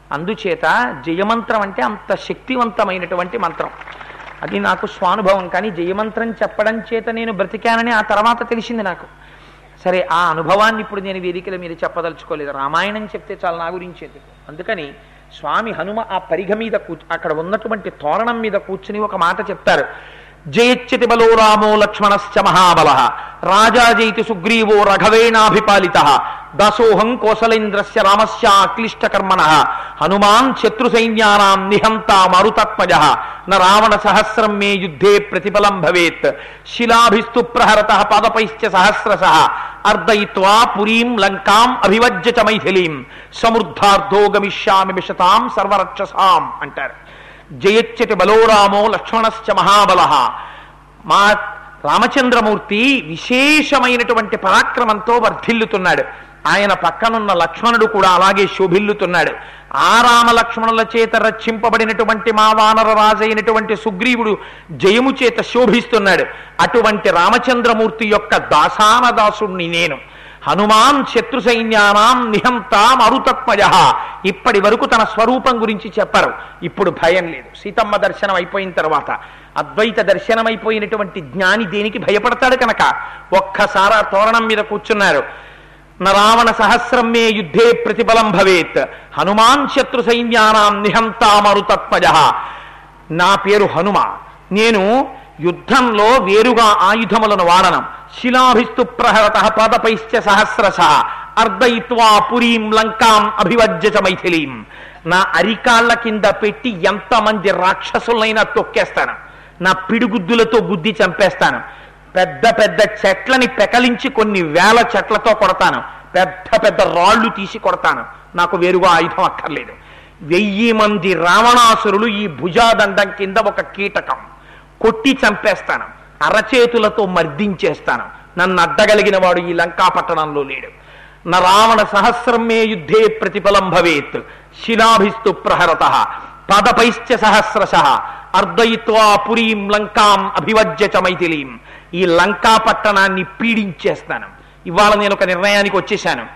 అందుచేత జయమంత్రం అంటే అంత శక్తివంతమైనటువంటి మంత్రం అది నాకు స్వానుభవం కానీ జయమంత్రం చెప్పడం చేత నేను బ్రతికానని ఆ తర్వాత తెలిసింది నాకు సరే ఆ అనుభవాన్ని ఇప్పుడు నేను వేదికల మీద చెప్పదలుచుకోలేదు రామాయణం చెప్తే చాలా నా గురించి ఎందుకు అందుకని స్వామి హనుమ ఆ పరిఘ మీద కూ అక్కడ ఉన్నటువంటి తోరణం మీద కూర్చుని ఒక మాట చెప్తారు జయచ్చతి బలో రామో లక్ష్మణశ్చ మహాబల రాజా జైతి సుగ్రీవో రఘవేణాభిపాలిత దాసోహం కోసలేంద్రస్య రామస్య అక్లిష్టకర్మణ హనుమాన్ శత్రు సైన్యానాం నిహంత మరుతత్మజ న రావణ సహస్రం మే యుద్ధే ప్రతిఫలం భవేత్ శిలాభిస్తు ప్రహరత పాదపైశ్చ సహస్రశ అర్దయిత్వా పురీం లంకాం అభివజ్య చ మైథిలీం సమృద్ధార్థో గమిష్యామి విశతాం సర్వరక్షసాం అంటారు జయచ్చటి బలోరామో లక్ష్మణశ్చ మహాబల మా రామచంద్రమూర్తి విశేషమైనటువంటి పరాక్రమంతో వర్ధిల్లుతున్నాడు ఆయన పక్కనున్న లక్ష్మణుడు కూడా అలాగే శోభిల్లుతున్నాడు ఆ రామ లక్ష్మణుల చేత రక్షింపబడినటువంటి మా వానర రాజైనటువంటి సుగ్రీవుడు జయము చేత శోభిస్తున్నాడు అటువంటి రామచంద్రమూర్తి యొక్క దాసాన దాసుణ్ణి నేను హనుమాన్ శత్రు సైన్యానాం నిహంతాం అరుతత్మజ ఇప్పటి వరకు తన స్వరూపం గురించి చెప్పరు ఇప్పుడు భయం లేదు సీతమ్మ దర్శనం అయిపోయిన తర్వాత అద్వైత దర్శనం అయిపోయినటువంటి జ్ఞాని దేనికి భయపడతాడు కనుక ఒక్కసారి ఆ తోరణం మీద కూర్చున్నారు నరావణ సహస్రం మే యుద్ధే ప్రతిఫలం భవేత్ హనుమాన్ శత్రు సైన్యానాం నిహంతామరుతత్మజ నా పేరు హనుమ నేను యుద్ధంలో వేరుగా ఆయుధములను వాడనం శిలాభిస్తు ప్రహరత పాదపైశ్చ సహస్రశ అర్ధయిత్వా పురీం లంకాం అభివజ్యచ మైథిలీం నా అరికాళ్ల కింద పెట్టి ఎంతమంది రాక్షసులైనా తొక్కేస్తాను నా పిడిగుద్దులతో గుద్ది చంపేస్తాను పెద్ద పెద్ద చెట్లని పెకలించి కొన్ని వేల చెట్లతో కొడతాను పెద్ద పెద్ద రాళ్ళు తీసి కొడతాను నాకు వేరుగా ఆయుధం అక్కర్లేదు వెయ్యి మంది రావణాసురులు ఈ భుజాదండం కింద ఒక కీటకం కొట్టి చంపేస్తాను అరచేతులతో మర్దించేస్తాను నన్ను అడ్డగలిగిన వాడు ఈ లంకా పట్టణంలో లేడు నా రావణ సహస్రం మే యుద్ధే ప్రతిఫలం భవేత్ శిలాభిస్తు ప్రహరత పదపైశ్చ సహస్రశ అర్ధయిత్వా పురీం లంకాం అభివజ్య చ మైథిలీం ఈ లంకా పట్టణాన్ని పీడించేస్తాను ఇవాళ నేను ఒక నిర్ణయానికి వచ్చేశాను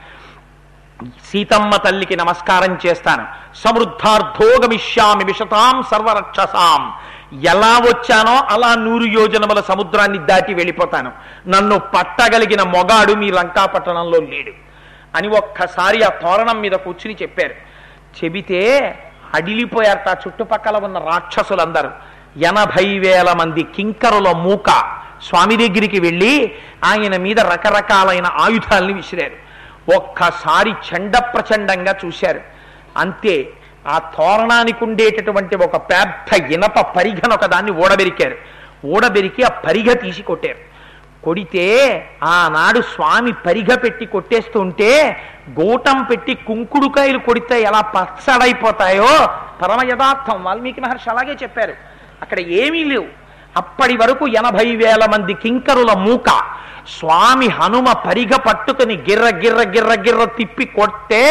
సీతమ్మ తల్లికి నమస్కారం చేస్తాను సమృద్ధార్థోగమిష్యామి విశతాం సర్వరక్షసాం ఎలా వచ్చానో అలా నూరు యోజనముల సముద్రాన్ని దాటి వెళ్ళిపోతాను నన్ను పట్టగలిగిన మొగాడు మీ లంకా పట్టణంలో లేడు అని ఒక్కసారి ఆ తోరణం మీద కూర్చుని చెప్పారు చెబితే అడిలిపోయారట ఆ చుట్టుపక్కల ఉన్న రాక్షసులందరూ ఎనభై వేల మంది కింకరుల మూక స్వామి దగ్గరికి వెళ్ళి ఆయన మీద రకరకాలైన ఆయుధాలని విసిరారు ఒక్కసారి చండ ప్రచండంగా చూశారు అంతే ఆ తోరణానికి ఉండేటటువంటి ఒక పెద్ద ఇనప పరిఘను ఒక దాన్ని ఓడబెరికారు ఓడబెరికి ఆ పరిగ తీసి కొట్టారు కొడితే ఆనాడు స్వామి పరిగ పెట్టి కొట్టేస్తుంటే గోటం పెట్టి కుంకుడుకాయలు కొడితే ఎలా పచ్చడైపోతాయో పరమ యథార్థం వాల్మీకి మహర్షి అలాగే చెప్పారు అక్కడ ఏమీ లేవు అప్పటి వరకు ఎనభై వేల మంది కింకరుల మూక స్వామి హనుమ పరిగ పట్టుకుని గిర్ర గిర్ర గిర్ర గిర్ర తిప్పి కొట్టే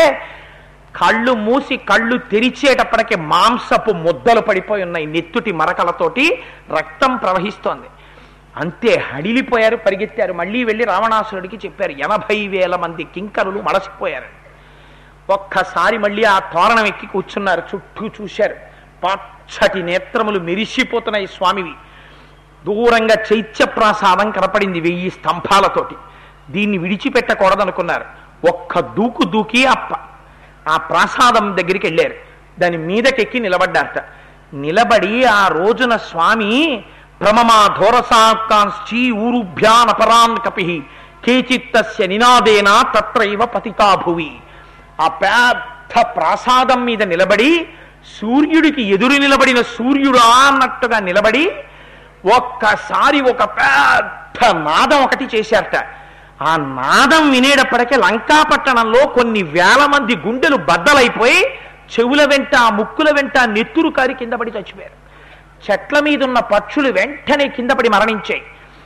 కళ్ళు మూసి కళ్ళు తెరిచేటప్పటికి మాంసపు ముద్దలు పడిపోయి ఉన్నాయి నెత్తుటి మరకలతోటి రక్తం ప్రవహిస్తోంది అంతే హడిలిపోయారు పరిగెత్తారు మళ్ళీ వెళ్ళి రావణాసురుడికి చెప్పారు ఎనభై వేల మంది కింకరులు మలసిపోయారు ఒక్కసారి మళ్ళీ ఆ తోరణం ఎక్కి కూర్చున్నారు చుట్టూ చూశారు పచ్చటి నేత్రములు మెరిసిపోతున్నాయి స్వామివి దూరంగా చైత్య ప్రాసాదం కనపడింది వెయ్యి స్తంభాలతోటి దీన్ని విడిచిపెట్టకూడదనుకున్నారు ఒక్క దూకు దూకి ఆ ప- ఆ ప్రాసాదం దగ్గరికి వెళ్ళారు దాని మీదకెక్కి నిలబడ్డారట నిలబడి ఆ రోజున స్వామి ప్రమమా ధోరసాకాంశ్చీ ఊరుభ్యాన్ అపరాన్ కపి కేచిత్తస్య నినాదేన తత్రైవ పతితా భువి ఆ పెద్ద ప్రాసాదం మీద నిలబడి సూర్యుడికి ఎదురు నిలబడిన సూర్యుడా అన్నట్టుగా నిలబడి ఒక్కసారి ఒక పెద్ద నాదం ఒకటి చేశారట ఆ నాదం వినేటప్పటికే లంకాపట్టణంలో కొన్ని వేల మంది గుండెలు బద్దలైపోయి చెవుల వెంట ముక్కుల వెంట నెత్తురు కారి కింద పడి చచ్చిపోయారు చెట్ల మీద ఉన్న పక్షులు వెంటనే కింద పడి మరణించాయి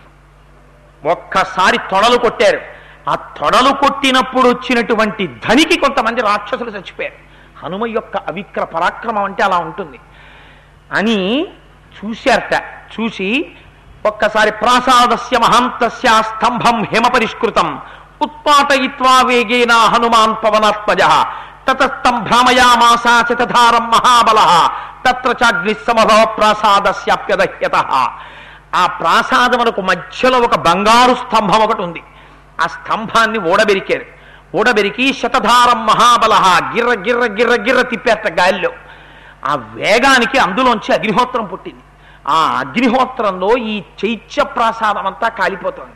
ఒక్కసారి తొడలు కొట్టారు ఆ తొడలు కొట్టినప్పుడు వచ్చినటువంటి ధనికి కొంతమంది రాక్షసులు చచ్చిపోయారు హనుమ యొక్క అవిక్ర పరాక్రమం అంటే అలా ఉంటుంది అని చూశారట చూసి ఒక్కసారి ప్రాసాదస్య మహాంతస్య స్తంభం హిమ పరిష్కృతం ఉత్పాటయిత్వా వేగేన హనుమాన్ పవనాత్మజ తతస్తం భ్రామయామాస శతధారం మహాబల తత్ర చాగ్ని సమభవ ప్రాసాదస్యాప్యదహ్యత ఆ ప్రాసాదమునకు మధ్యలో ఒక బంగారు స్తంభం ఒకటి ఉంది ఆ స్తంభాన్ని ఓడబెరికారు ఓడబెరికి శతధారం మహాబల గిర్ర గిర్ర గిర్ర గిర్ర తిప్పేట గాలిలో ఆ వేగానికి అందులోంచి అగ్నిహోత్రం పుట్టింది ఆ అగ్నిహోత్రంలో ఈ చైత్య ప్రాసాదం అంతా కాలిపోతోంది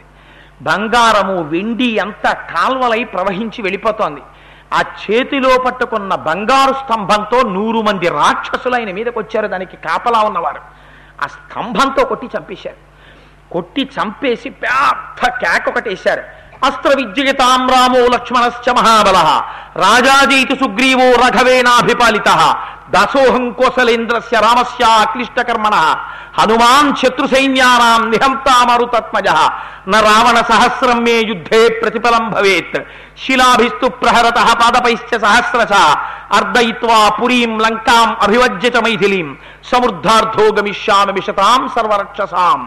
బంగారము వెండి అంతా కాల్వలై ప్రవహించి వెళ్ళిపోతోంది ఆ చేతిలో పట్టుకున్న బంగారు స్తంభంతో నూరు మంది రాక్షసులు ఆయన మీదకి వచ్చారు దానికి కాపలా ఉన్నవారు ఆ స్తంభంతో కొట్టి చంపేశారు కొట్టి చంపేసి పెద్ద కేక ఒకటి వేశారు అస్త్ర విద్యతాం రామో లక్ష్మణశ్చ మహాబల రాజాజైతు సుగ్రీవో రఘవేనాభిపాలిత దాసోహం కోసలేంద్రస్య రామస్య అక్లిష్టకర్మణ హనుమాన్ శత్రు సైన్యానాం నిహంతామరుతత్మజ న రావణ సహస్రం మే యుద్ధే ప్రతిఫలం భవేత్ శిలాభిస్తు ప్రహరత పాదపైశ్చ సహస్రశ అర్దయిత్వా పురీం లంకాం అభివజ్య చ మైథిలీం సమృద్ధార్థో గమిష్యామి విశతాం సర్వరక్షసాం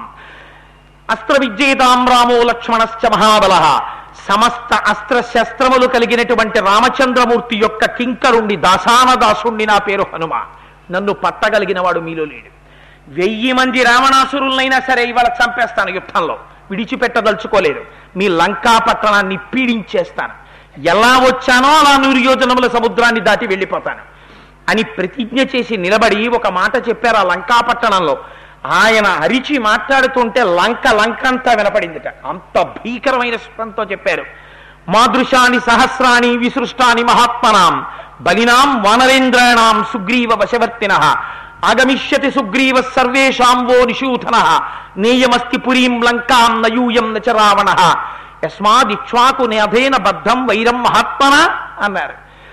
అస్త్ర విజేతాం రామో లక్ష్మణశ్చ మహాబల సమస్త అస్త్ర శస్త్రములు కలిగినటువంటి రామచంద్రమూర్తి యొక్క కింకరుండి దాసాన దాసుండి నా పేరు హనుమ నన్ను పట్టగలిగిన వాడు మీలో లేడు వెయ్యి మంది రావణాసురులైనా సరే ఇవాళ చంపేస్తాను యుద్ధంలో విడిచిపెట్టదలుచుకోలేదు మీ లంకా పట్టణాన్ని పీడించేస్తాను ఎలా వచ్చానో అలా నూరు యోజనముల సముద్రాన్ని దాటి వెళ్ళిపోతాను అని ప్రతిజ్ఞ చేసి నిలబడి ఒక మాట చెప్పారు ఆ లంకా పట్టణంలో ఆయన అరిచి మాట్లాడుతుంటే లంక లంక అంతా వినపడిందిట అంత భీకరమైన స్వరంతో చెప్పారు మాదృశాని సహస్రాని విసృష్టాని మహాత్మనాం బలినాం వానరేంద్రాణాం సుగ్రీవ వశవర్తిన ఆగమిష్యతి సుగ్రీవ సర్వేషాం వో నిషూథన నేయమస్తి పురీం లంకాం నయూయం నచ రావణ యస్మాదిక్ష్వాకు నేధేన బద్ధం వైరం మహాత్మన అన్నారు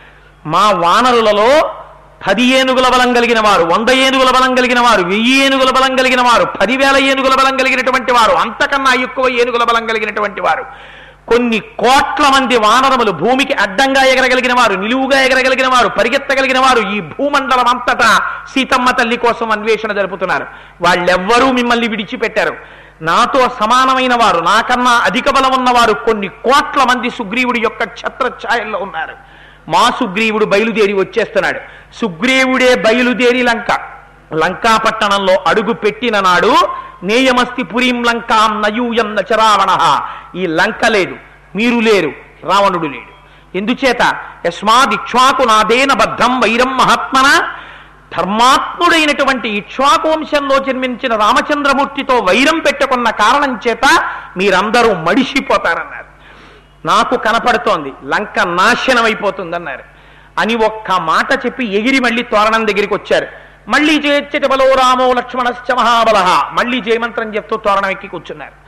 మా వానరులలో పది ఏనుగుల బలం కలిగిన వారు వంద ఏనుగుల బలం కలిగిన వారు వెయ్యి ఏనుగుల బలం కలిగిన వారు పదివేల ఏనుగుల బలం కలిగినటువంటి వారు అంతకన్నా ఎక్కువ ఏనుగుల బలం కలిగినటువంటి వారు కొన్ని కోట్ల మంది వానరములు భూమికి అడ్డంగా ఎగరగలిగిన వారు నిలువుగా ఎగరగలిగిన వారు పరిగెత్తగలిగిన వారు ఈ భూమండలం అంతటా సీతమ్మ తల్లి కోసం అన్వేషణ జరుపుతున్నారు వాళ్ళెవ్వరూ మిమ్మల్ని విడిచిపెట్టారు నాతో సమానమైన వారు నాకన్నా అధిక బలం ఉన్నవారు కొన్ని కోట్ల మంది సుగ్రీవుడి యొక్క ఛత్రఛాయల్లో ఉన్నారు మా సుగ్రీవుడు బయలుదేరి వచ్చేస్తున్నాడు సుగ్రీవుడే బయలుదేరి లంక లంకా పట్టణంలో అడుగు పెట్టిన నాడు నేయమస్తి పురీం లంకాం నయూయం నచరావణ ఈ లంక లేదు మీరు లేరు రావణుడు లేడు ఎందుచేత యస్మాదిక్ష్వాకు నాదేన బద్ధం వైరం మహాత్మన ధర్మాత్ముడైనటువంటి ఇక్ష్వాకు వంశంలో జన్మించిన రామచంద్రమూర్తితో వైరం పెట్టుకున్న కారణం చేత మీరందరూ మడిసిపోతారన్నారు నాకు కనపడుతోంది లంక నాశనం అయిపోతుందన్నారు అని ఒక్క మాట చెప్పి ఎగిరి మళ్ళీ తోరణం దగ్గరికి వచ్చారు మళ్ళీ జయచ్చటి బలో రామో లక్ష్మణశ్చ మహాబల మళ్ళీ జయమంత్రం చెప్తూ తోరణం ఎక్కి కూర్చున్నారు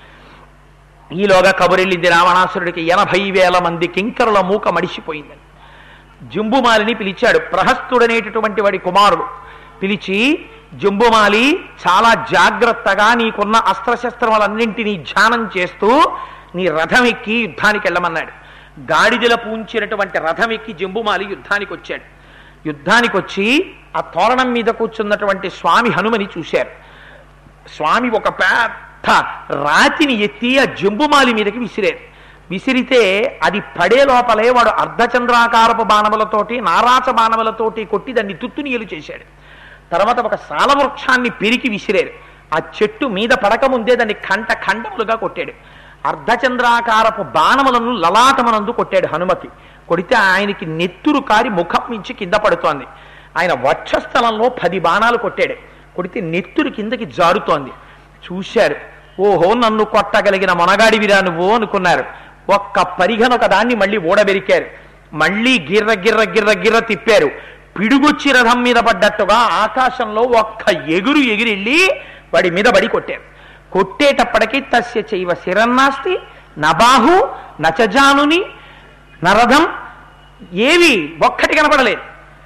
ఈలోగా కబురెళ్ళింది రావణాసురుడికి ఎనభై వేల మంది కింకరుల మూక మడిసిపోయిందని జంబుమాలిని పిలిచాడు ప్రహస్తుడనేటటువంటి వాడి కుమారుడు పిలిచి జంబుమాలి చాలా జాగ్రత్తగా నీకున్న అస్త్రశస్త్రములన్నింటినీ ధ్యానం చేస్తూ నీ రథం ఎక్కి యుద్ధానికి వెళ్ళమన్నాడు గాడిదల పూంచినటువంటి రథం ఎక్కి జంబుమాలి యుద్ధానికి వచ్చాడు యుద్ధానికి వచ్చి ఆ తోరణం మీద కూర్చున్నటువంటి స్వామి హనుమని చూశారు స్వామి ఒక పెద్ద రాతిని ఎత్తి ఆ జంబుమాలి మీదకి విసిరారు విసిరితే అది పడే లోపలే వాడు అర్ధచంద్రాకారపు బాణములతోటి నారాచ బాణములతోటి కొట్టి దాన్ని తుత్తునియలు చేశాడు తర్వాత ఒక సాలవృక్షాన్ని పెరికి విసిరారు ఆ చెట్టు మీద పడకముందే దాన్ని కంట ఖండములుగా కొట్టాడు అర్ధచంద్రాకారపు బాణములను లలాటమనందు కొట్టాడు హనుమతి కొడితే ఆయనకి నెత్తురు కారి ముఖం మించి కింద పడుతోంది ఆయన వక్షస్థలంలో పది బాణాలు కొట్టాడు కొడితే నెత్తురు కిందకి జారుతోంది చూశారు ఓహో నన్ను కొట్టగలిగిన మొనగాడివిరా నువ్వు అనుకున్నారు ఒక్క పరిగనొక దాన్ని మళ్ళీ ఓడబెరికారు మళ్ళీ గిర్ర గిర్ర గిర్ర గిర్ర తిప్పారు పిడుగుచ్చి రథం మీద పడ్డట్టుగా ఆకాశంలో ఒక్క ఎగురు ఎగిరెళ్ళి వాడి మీద బడి కొట్టారు కొట్టేటప్పటికి తస్య చైవ శిరన్నాస్తి నబాహు నచజానుని నరథం ఏవి ఒక్కటి కనపడలేదు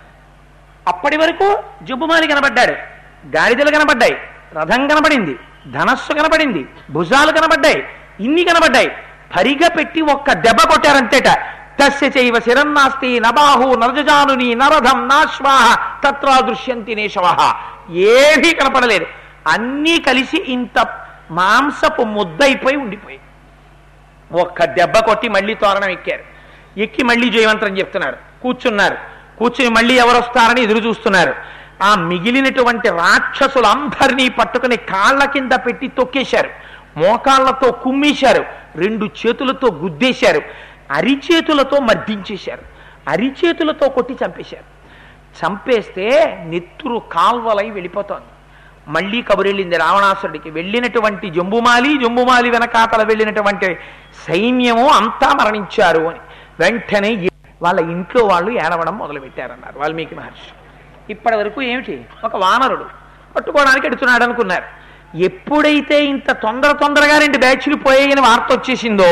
అప్పటి వరకు జుబ్బుమాలి కనబడ్డాడు గాడిదలు కనబడ్డాయి రథం కనబడింది ధనస్సు కనబడింది భుజాలు కనబడ్డాయి ఇన్ని కనబడ్డాయి పరిగ పెట్టి ఒక్క దెబ్బ కొట్టారంతేట తస్య చైవ శిరన్నాస్తి నబాహు నరజానుని నరథం నాశ్వాహ తత్రా దృశ్యంతి నేశవ ఏవీ కనపడలేదు అన్నీ కలిసి ఇంత మాంసపు ముద్దయిపోయి ఉండిపోయి ఒక్క దెబ్బ కొట్టి మళ్ళీ తోరణం ఎక్కారు ఎక్కి మళ్ళీ జయవంతరం చెప్తున్నారు కూర్చున్నారు కూర్చుని మళ్ళీ ఎవరు వస్తారని ఎదురు చూస్తున్నారు ఆ మిగిలినటువంటి రాక్షసులందరినీ పట్టుకుని కాళ్ళ కింద పెట్టి తొక్కేశారు మోకాళ్లతో కుమ్మేశారు రెండు చేతులతో గుద్దేశారు అరిచేతులతో మర్దించేశారు అరిచేతులతో కొట్టి చంపేశారు చంపేస్తే నెత్తురు కాల్వలై వెళ్ళిపోతోంది మళ్ళీ కబురెళ్ళింది రావణాసురుడికి వెళ్ళినటువంటి జంబుమాలి జంబుమాలి వెనకాతల వెళ్ళినటువంటి సైన్యము అంతా మరణించారు అని వెంటనే ఏ- వాళ్ళ ఇంట్లో వాళ్ళు ఏడవడం మొదలుపెట్టారన్నారు వాల్మీకి మహర్షి ఇప్పటి వరకు ఏమిటి ఒక వానరుడు పట్టుకోవడానికి ఎడుతున్నాడు అనుకున్నారు ఎప్పుడైతే ఇంత తొందర తొందరగా రెండు బ్యాచ్లు పోయాయని వార్త వచ్చేసిందో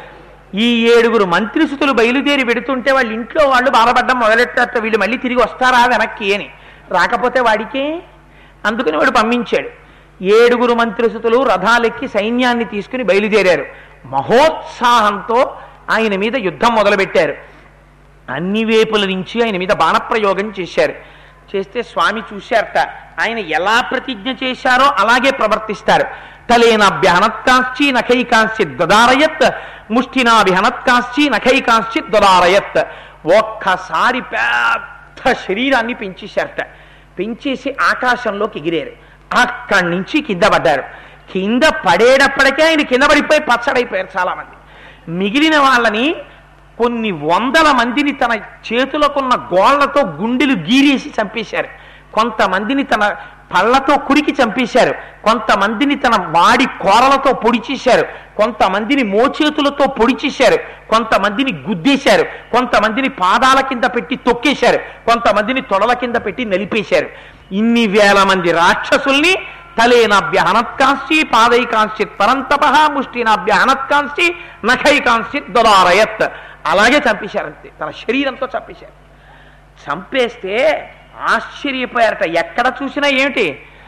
ఈ ఏడుగురు మంత్రిసుతులు బయలుదేరి పెడుతుంటే వాళ్ళ ఇంట్లో వాళ్ళు బాధపడ్డం మొదలెట్టారట వీళ్ళు మళ్ళీ తిరిగి వస్తారా వెనక్కి అని రాకపోతే వాడికే అందుకని వాడు పంపించాడు ఏడుగురు మంత్రిసుతులు రథాలెక్కి సైన్యాన్ని తీసుకుని బయలుదేరారు మహోత్సాహంతో ఆయన మీద యుద్ధం మొదలుపెట్టారు అన్ని వేపుల నుంచి ఆయన మీద బాణప్రయోగం చేశారు చేస్తే స్వామి చూశారట ఆయన ఎలా ప్రతిజ్ఞ చేశారో అలాగే ప్రవర్తిస్తారు తలేనాభ్యహనత్కాశ్చి నఖైకాశ్చిత్ దదారయత్ ముష్టినాభిహనత్కాశ్చి నఖైకాశ్చిత్ దదారయత్ ఒక్కసారి పెద్ద శరీరాన్ని పెంచేశారట పెంచేసి ఆకాశంలోకి ఎగిరారు అక్కడి నుంచి కింద పడ్డారు కింద పడేటప్పటికే ఆయన కింద పడిపోయి పచ్చడైపోయారు చాలా మంది మిగిలిన వాళ్ళని కొన్ని వందల మందిని తన చేతులకున్న గోళ్లతో గుండెలు గీరేసి చంపేశారు కొంతమందిని తన పళ్ళతో కురికి చంపేశారు కొంతమందిని తన వాడి కోరలతో పొడి చేశారు కొంతమందిని మోచేతులతో పొడి చేశారు కొంతమందిని గుద్దేశారు కొంతమందిని పాదాల కింద పెట్టి తొక్కేశారు కొంతమందిని తొడల కింద పెట్టి నలిపేశారు ఇన్ని వేల మంది రాక్షసుల్ని తలేనాభ్య హనత్కాంశ్చి పాదైకాంశ్చిత్ పరంతప ముష్టినాభ్య హనత్కాంశ్చి నఖైకాంశ్చిత్ దొరారయత్ అలాగే చంపేశారంతే తన శరీరంతో చంపేశారు చంపేస్తే ఆశ్చర్యపోయారట ఎక్కడ చూసినా ఏమిటి